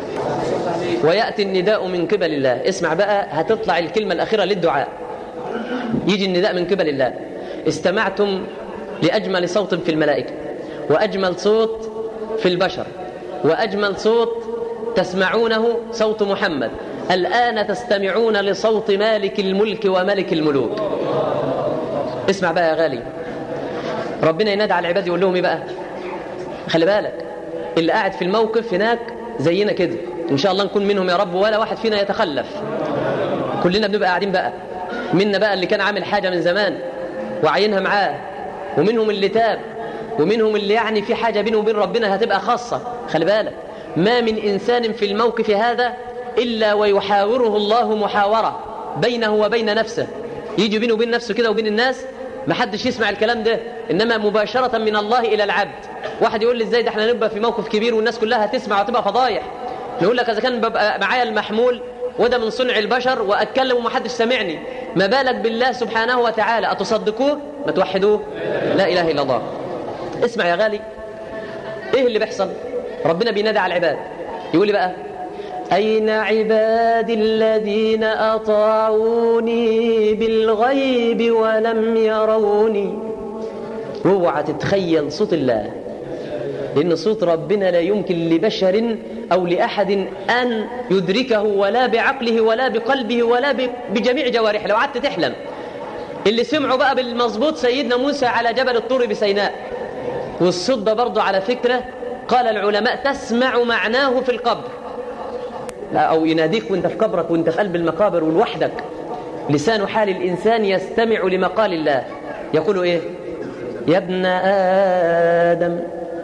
ويأتي النداء من قبل الله اسمع بقى هتطلع الكلمة الأخيرة للدعاء يجي النداء من قبل الله استمعتم لأجمل صوت في الملائكة وأجمل صوت في البشر وأجمل صوت تسمعونه صوت محمد الآن تستمعون لصوت مالك الملك وملك الملوك اسمع بقى يا غالي ربنا ينادى على العباد يقول لهم ايه بقى خلي بالك اللي قاعد في الموقف هناك زينا كده ان شاء الله نكون منهم يا رب ولا واحد فينا يتخلف كلنا بنبقى قاعدين بقى منا بقى اللي كان عامل حاجه من زمان وعينها معاه ومنهم اللي تاب ومنهم اللي يعني في حاجه بينه وبين ربنا هتبقى خاصه خلي بالك ما من انسان في الموقف هذا الا ويحاوره الله محاوره بينه وبين نفسه يجي بينه وبين نفسه كده وبين الناس ما حدش يسمع الكلام ده انما مباشره من الله الى العبد واحد يقول لي ازاي ده احنا نبقى في موقف كبير والناس كلها هتسمع وتبقى فضايح نقول لك اذا كان ببقى معايا المحمول وده من صنع البشر واتكلم ومحدش سامعني ما بالك بالله سبحانه وتعالى اتصدقوه ما توحدوه لا اله الا الله اسمع يا غالي ايه اللي بيحصل ربنا بينادي على العباد يقول لي بقى أين عبادي الذين أطاعوني بالغيب ولم يروني اوعى تتخيل صوت الله لأن صوت ربنا لا يمكن لبشر أو لأحد أن يدركه ولا بعقله ولا بقلبه ولا بجميع جوارحه لو قعدت تحلم اللي سمعوا بقى بالمظبوط سيدنا موسى على جبل الطور بسيناء والصوت ده برضه على فكرة قال العلماء تسمع معناه في القبر أو يناديك وانت في قبرك وانت في قلب المقابر ولوحدك لسان حال الإنسان يستمع لمقال الله يقول إيه يا ابن آدم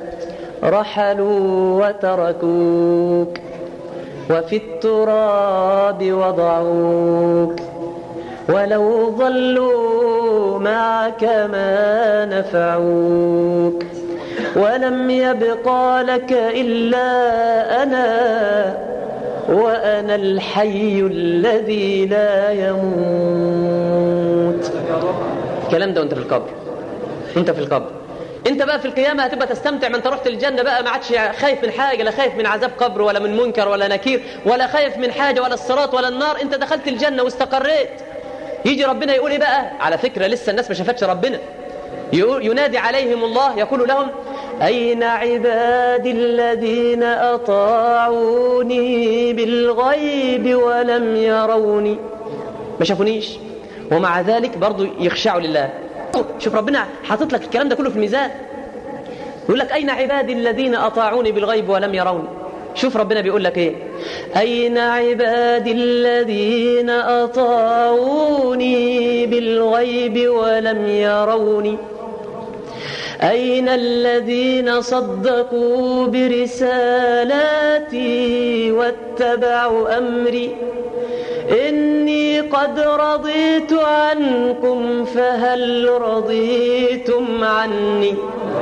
رحلوا وتركوك وفي التراب وضعوك ولو ضلوا معك ما نفعوك ولم يبقى لك إلا أنا وأنا الحي الذي لا يموت الكلام ده وانت في القبر انت في القبر انت بقى في القيامة هتبقى تستمتع ما انت رحت الجنة بقى ما عادش خايف من حاجة لا خايف من عذاب قبر ولا من منكر ولا نكير ولا خايف من حاجة ولا الصراط ولا النار انت دخلت الجنة واستقريت يجي ربنا يقول ايه بقى على فكرة لسه الناس ما شافتش ربنا ينادي عليهم الله يقول لهم أين عبادي الذين أطاعوني بالغيب ولم يروني ما شافونيش ومع ذلك برضو يخشعوا لله شوف ربنا حاطط لك الكلام ده كله في الميزان يقول لك أين عبادي الذين أطاعوني بالغيب ولم يروني شوف ربنا بيقول لك ايه أين عبادي الذين أطاعوني بالغيب ولم يروني أين الذين صدقوا برسالاتي واتبعوا أمري إني قد رضيت عنكم فهل رضيتم عني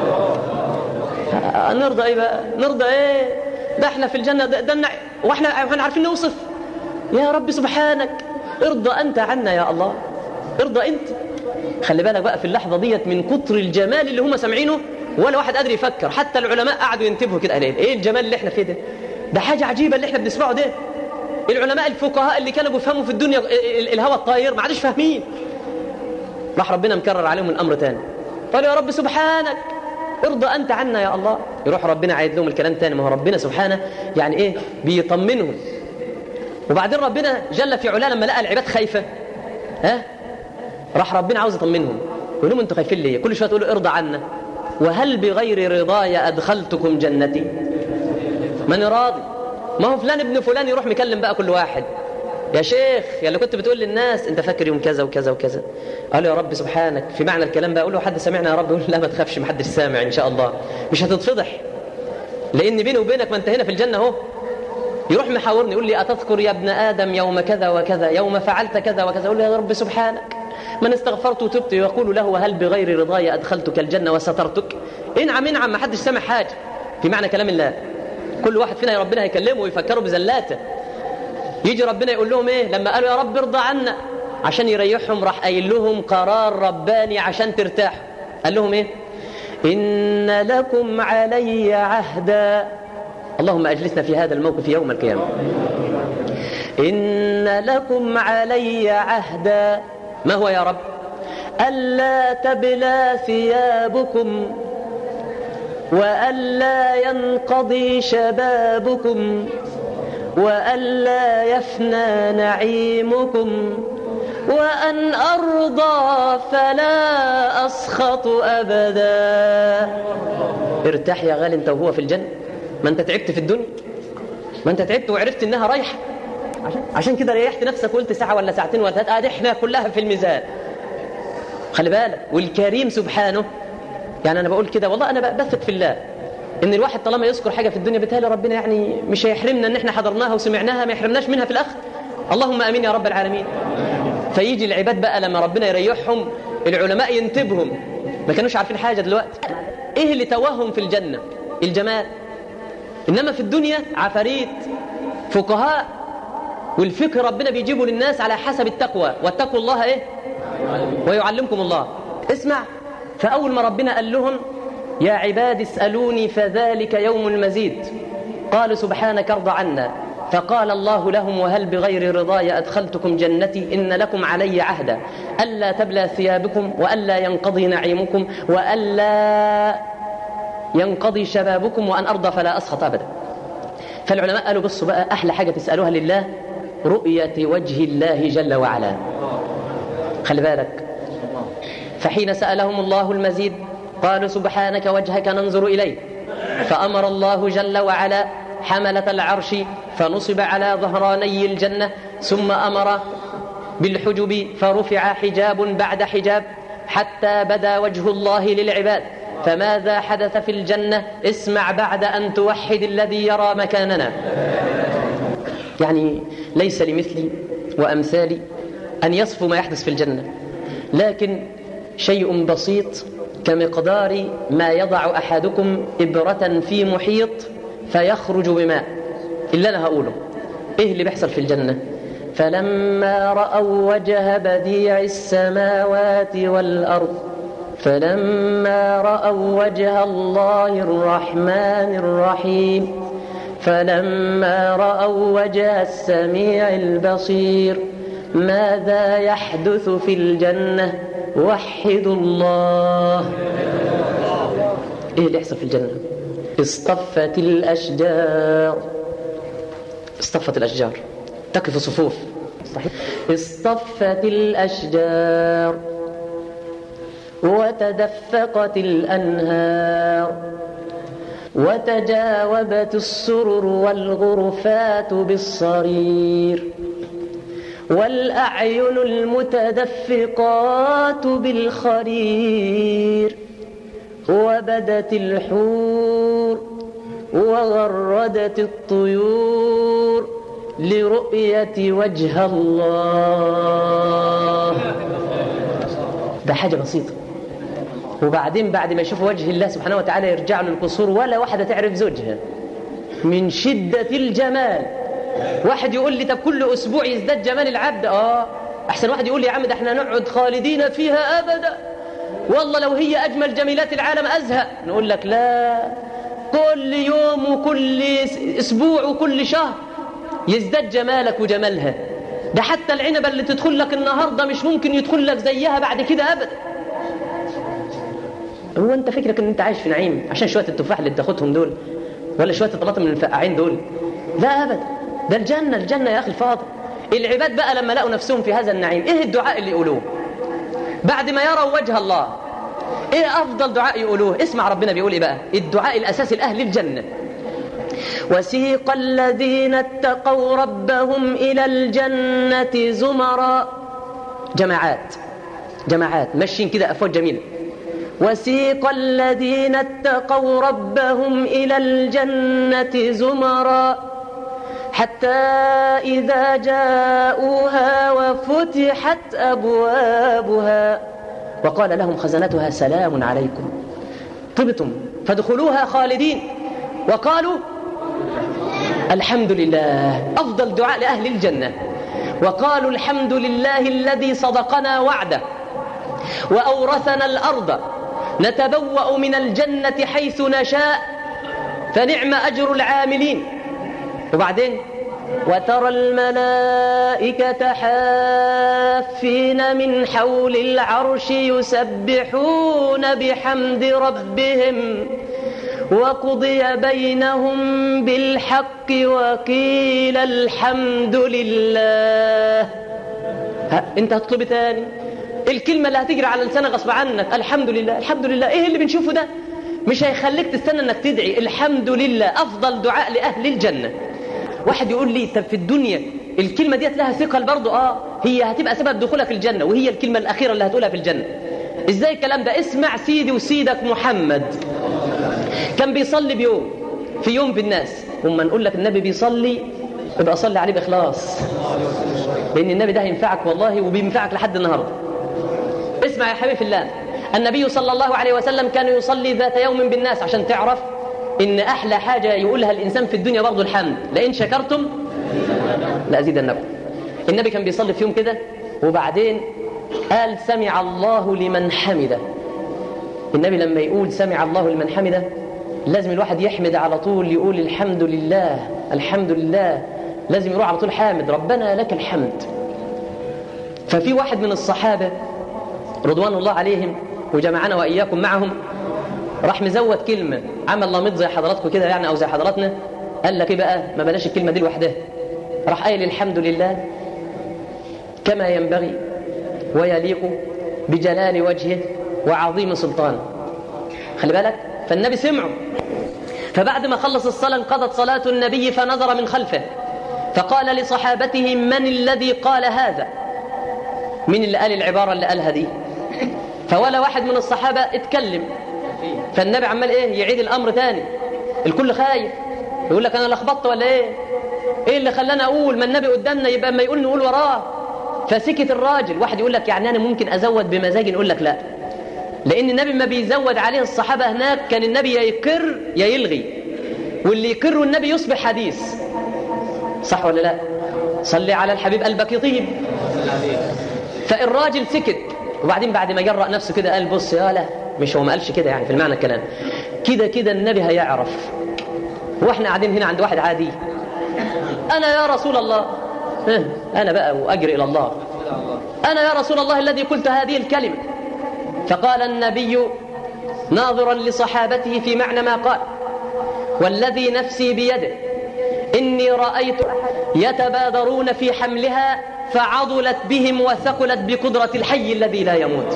نرضى ايه بقى نرضى ايه ده احنا في الجنة ده, ده واحنا احنا عارفين نوصف يا رب سبحانك ارضى انت عنا يا الله ارضى انت خلي بالك بقى في اللحظة ديت من كتر الجمال اللي هم سامعينه ولا واحد قادر يفكر حتى العلماء قعدوا ينتبهوا كده قالين ايه الجمال اللي احنا فيه ده ده حاجة عجيبة اللي احنا بنسمعه ده العلماء الفقهاء اللي كانوا بيفهموا في الدنيا الهوى الطاير ما عادش فاهمين راح ربنا مكرر عليهم الامر تاني قال يا رب سبحانك ارضى انت عنا يا الله يروح ربنا عايد لهم الكلام تاني ما هو ربنا سبحانه يعني ايه بيطمنهم وبعدين ربنا جل في علاه لما لقى العباد خايفه ها راح ربنا عاوز يطمنهم يقول لهم انتوا خايفين ليه كل شويه تقولوا ارضى عنا وهل بغير رضاي ادخلتكم جنتي من راضي ما هو فلان ابن فلان يروح مكلم بقى كل واحد يا شيخ يا اللي كنت بتقول للناس انت فاكر يوم كذا وكذا وكذا قال يا رب سبحانك في معنى الكلام بقى اقول له حد سمعنا يا رب يقول لا ما تخافش ما حدش سامع ان شاء الله مش هتتفضح لان بيني وبينك ما انت هنا في الجنه اهو يروح محاورني يقول لي اتذكر يا ابن ادم يوم كذا وكذا يوم فعلت كذا وكذا اقول له يا رب سبحانك من استغفرت وتبت يقول له وهل بغير رضاي ادخلتك الجنه وسترتك انعم انعم ما حدش سامع حاجه في معنى كلام الله كل واحد فينا ربنا هيكلمه ويفكره بزلاته يجي ربنا يقول لهم ايه لما قالوا يا رب ارضى عنا عشان يريحهم راح قايل لهم قرار رباني عشان ترتاحوا قال لهم ايه ان لكم علي عهدا اللهم اجلسنا في هذا الموقف يوم القيامه ان لكم علي عهدا ما هو يا رب الا تبلى ثيابكم والا ينقضي شبابكم وألا يفنى نعيمكم وأن أرضى فلا أسخط أبدا ارتاح يا غالي انت وهو في الجنة ما انت تعبت في الدنيا ما انت تعبت وعرفت انها رايحة عشان, عشان كده ريحت نفسك وقلت ساعة ولا ساعتين ولا ثلاثة احنا كلها في الميزان خلي بالك والكريم سبحانه يعني انا بقول كده والله انا بثق في الله ان الواحد طالما يذكر حاجه في الدنيا بالتالي ربنا يعني مش هيحرمنا ان احنا حضرناها وسمعناها ما يحرمناش منها في الاخر اللهم امين يا رب العالمين فيجي العباد بقى لما ربنا يريحهم العلماء ينتبهم ما كانوش عارفين حاجه دلوقتي ايه اللي توهم في الجنه الجمال انما في الدنيا عفاريت فقهاء والفقه ربنا بيجيبه للناس على حسب التقوى واتقوا الله ايه ويعلمكم الله اسمع فاول ما ربنا قال لهم يا عباد اسالوني فذلك يوم المزيد قالوا سبحانك ارض عنا فقال الله لهم وهل بغير رضاي أدخلتكم جنتي إن لكم علي عهدا ألا تبلى ثيابكم وألا ينقضي نعيمكم وألا ينقضي شبابكم وأن أرضى فلا أسخط أبدا فالعلماء قالوا بصوا بقى أحلى حاجة تسألوها لله رؤية وجه الله جل وعلا خلي بالك فحين سألهم الله المزيد قالوا سبحانك وجهك ننظر إليه فأمر الله جل وعلا حملة العرش فنصب على ظهراني الجنة ثم أمر بالحجب فرفع حجاب بعد حجاب حتى بدا وجه الله للعباد فماذا حدث في الجنة اسمع بعد أن توحد الذي يرى مكاننا يعني ليس لمثلي وأمثالي أن يصفوا ما يحدث في الجنة لكن شيء بسيط كمقدار ما يضع أحدكم إبرة في محيط فيخرج بماء اللي أنا هقوله إيه اللي بيحصل في الجنة فلما رأوا وجه بديع السماوات والأرض فلما رأوا وجه الله الرحمن الرحيم فلما رأوا وجه السميع البصير ماذا يحدث في الجنة وحدوا الله ايه اللي يحصل في الجنة اصطفت الأشجار اصطفت الأشجار تقف صفوف صحيح اصطفت الأشجار وتدفقت الأنهار وتجاوبت السرر والغرفات بالصرير والأعين المتدفقات بالخرير وبدت الحور وغردت الطيور لرؤية وجه الله ده حاجة بسيطة وبعدين بعد ما يشوفوا وجه الله سبحانه وتعالى يرجعوا للقصور ولا واحدة تعرف زوجها من شدة الجمال واحد يقول لي طب كل أسبوع يزداد جمال العبد آه أحسن واحد يقول لي يا عم ده احنا نقعد خالدين فيها أبدا والله لو هي أجمل جميلات العالم أزهق نقول لك لا كل يوم وكل أسبوع وكل شهر يزداد جمالك وجمالها ده حتى العنبة اللي تدخل لك النهاردة مش ممكن يدخل لك زيها بعد كده أبدا هو أنت فكرك أن أنت عايش في نعيم عشان شوية التفاح اللي بتاخدهم دول ولا شوية الطماطم من الفقاعين دول لا أبدا ده الجنة الجنة يا أخي الفاضل العباد بقى لما لقوا نفسهم في هذا النعيم إيه الدعاء اللي يقولوه بعد ما يروا وجه الله إيه أفضل دعاء يقولوه اسمع ربنا بيقول إيه بقى الدعاء الأساسي لأهل الجنة وسيق الذين اتقوا ربهم إلى الجنة زمرا جماعات جماعات ماشيين كده أفواج جميلة وسيق الذين اتقوا ربهم إلى الجنة زمرا حتى إذا جاءوها وفتحت أبوابها وقال لهم خزنتها سلام عليكم طبتم فادخلوها خالدين وقالوا الحمد لله أفضل دعاء لأهل الجنة وقالوا الحمد لله الذي صدقنا وعده وأورثنا الأرض نتبوأ من الجنة حيث نشاء فنعم أجر العاملين وبعدين وترى الملائكة حافين من حول العرش يسبحون بحمد ربهم وقضي بينهم بالحق وقيل الحمد لله ها انت هتطلب تاني الكلمة اللي هتجري على لسانك غصب عنك الحمد لله الحمد لله ايه اللي بنشوفه ده مش هيخليك تستنى انك تدعي الحمد لله افضل دعاء لاهل الجنة واحد يقول لي طب في الدنيا الكلمة ديت لها ثقل برضه اه هي هتبقى سبب دخولك الجنة وهي الكلمة الأخيرة اللي هتقولها في الجنة ازاي الكلام ده اسمع سيدي وسيدك محمد كان بيصلي بيوم في يوم في الناس وما نقول لك النبي بيصلي يبقى صلي عليه بإخلاص لأن النبي ده هينفعك والله وبينفعك لحد النهارده اسمع يا حبيبي في الله النبي صلى الله عليه وسلم كان يصلي ذات يوم بالناس عشان تعرف ان احلى حاجة يقولها الانسان في الدنيا برضه الحمد لئن شكرتم لازيدنكم النبي كان بيصلي في يوم كده وبعدين قال سمع الله لمن حمده النبي لما يقول سمع الله لمن حمده لازم الواحد يحمد على طول يقول الحمد لله الحمد لله لازم يروح على طول حامد ربنا لك الحمد ففي واحد من الصحابة رضوان الله عليهم وجمعنا وإياكم معهم راح مزود كلمة عمل لامط زي حضراتكم كده يعني أو زي حضراتنا قال لك إيه بقى ما بلاش الكلمة دي لوحدها راح قايل الحمد لله كما ينبغي ويليق بجلال وجهه وعظيم سلطانه خلي بالك فالنبي سمعه فبعد ما خلص الصلاة انقضت صلاة النبي فنظر من خلفه فقال لصحابته من الذي قال هذا مين اللي قال العبارة اللي قالها دي فولا واحد من الصحابة اتكلم فالنبي عمال ايه يعيد الامر تاني الكل خايف يقول لك انا لخبطت ولا ايه ايه اللي خلاني اقول ما النبي قدامنا يبقى ما يقول نقول وراه فسكت الراجل واحد يقول لك يعني انا ممكن ازود بمزاجي نقول لك لا لان النبي ما بيزود عليه الصحابه هناك كان النبي يا يقر يا يلغي واللي يقر النبي يصبح حديث صح ولا لا صلي على الحبيب قلبك يطيب فالراجل سكت وبعدين بعد ما جرأ نفسه كده قال بص يا لا مش هو ما قالش كده يعني في المعنى الكلام كده كده النبي هيعرف واحنا قاعدين هنا عند واحد عادي انا يا رسول الله انا بقى واجري الى الله انا يا رسول الله الذي قلت هذه الكلمه فقال النبي ناظرا لصحابته في معنى ما قال والذي نفسي بيده اني رايت يتبادرون في حملها فعضلت بهم وثقلت بقدره الحي الذي لا يموت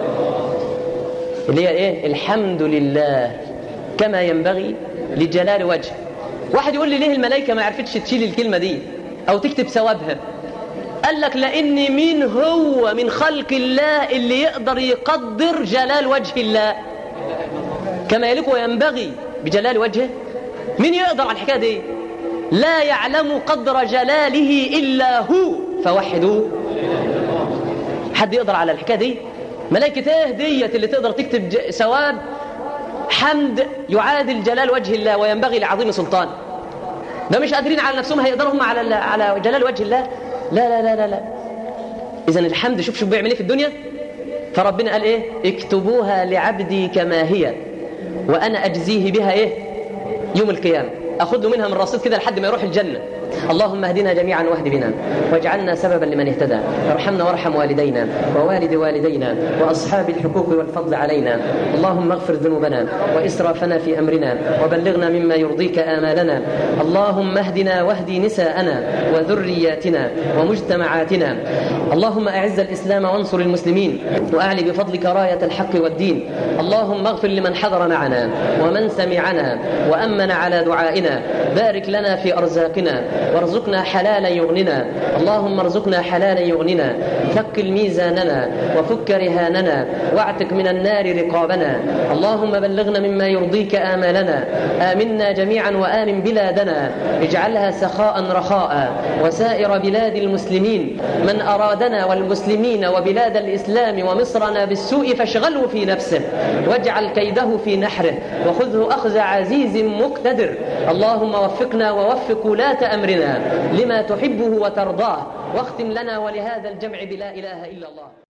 اللي هي ايه الحمد لله كما ينبغي لجلال وجه واحد يقول لي ليه الملائكه ما عرفتش تشيل الكلمه دي او تكتب ثوابها قال لك لان مين هو من خلق الله اللي يقدر يقدر جلال وجه الله كما يليق وينبغي بجلال وجهه مين يقدر على الحكايه دي لا يعلم قدر جلاله الا هو فوحدوه حد يقدر على الحكايه دي ملائكة ايه ديت اللي تقدر تكتب ثواب حمد يعادل جلال وجه الله وينبغي لعظيم سلطان ده مش قادرين على نفسهم هيقدروا هم على على جلال وجه الله لا لا لا لا لا اذا الحمد شوف شوف بيعمل ايه في الدنيا فربنا قال ايه اكتبوها لعبدي كما هي وانا اجزيه بها ايه يوم القيامه اخذ منها من رصيد كده لحد ما يروح الجنه اللهم اهدنا جميعا واهد بنا واجعلنا سببا لمن اهتدى ارحمنا وارحم والدينا ووالد والدينا واصحاب الحقوق والفضل علينا اللهم اغفر ذنوبنا واسرافنا في امرنا وبلغنا مما يرضيك امالنا اللهم اهدنا واهدي نساءنا وذرياتنا ومجتمعاتنا اللهم اعز الاسلام وانصر المسلمين واعلي بفضلك رايه الحق والدين اللهم اغفر لمن حضر معنا ومن سمعنا وامن على دعائنا بارك لنا في ارزاقنا وارزقنا حلالا يغننا اللهم ارزقنا حلالا يغننا ثقل ميزاننا وفك رهاننا واعتق من النار رقابنا اللهم بلغنا مما يرضيك آمالنا آمنا جميعا وآمن بلادنا اجعلها سخاء رخاء وسائر بلاد المسلمين من أرادنا والمسلمين وبلاد الإسلام ومصرنا بالسوء فاشغله في نفسه واجعل كيده في نحره وخذه أخذ عزيز مقتدر اللهم وفقنا ووفق ولاة أمرنا لما تحبه وترضاه واختم لنا ولهذا الجمع بلا إله إلا الله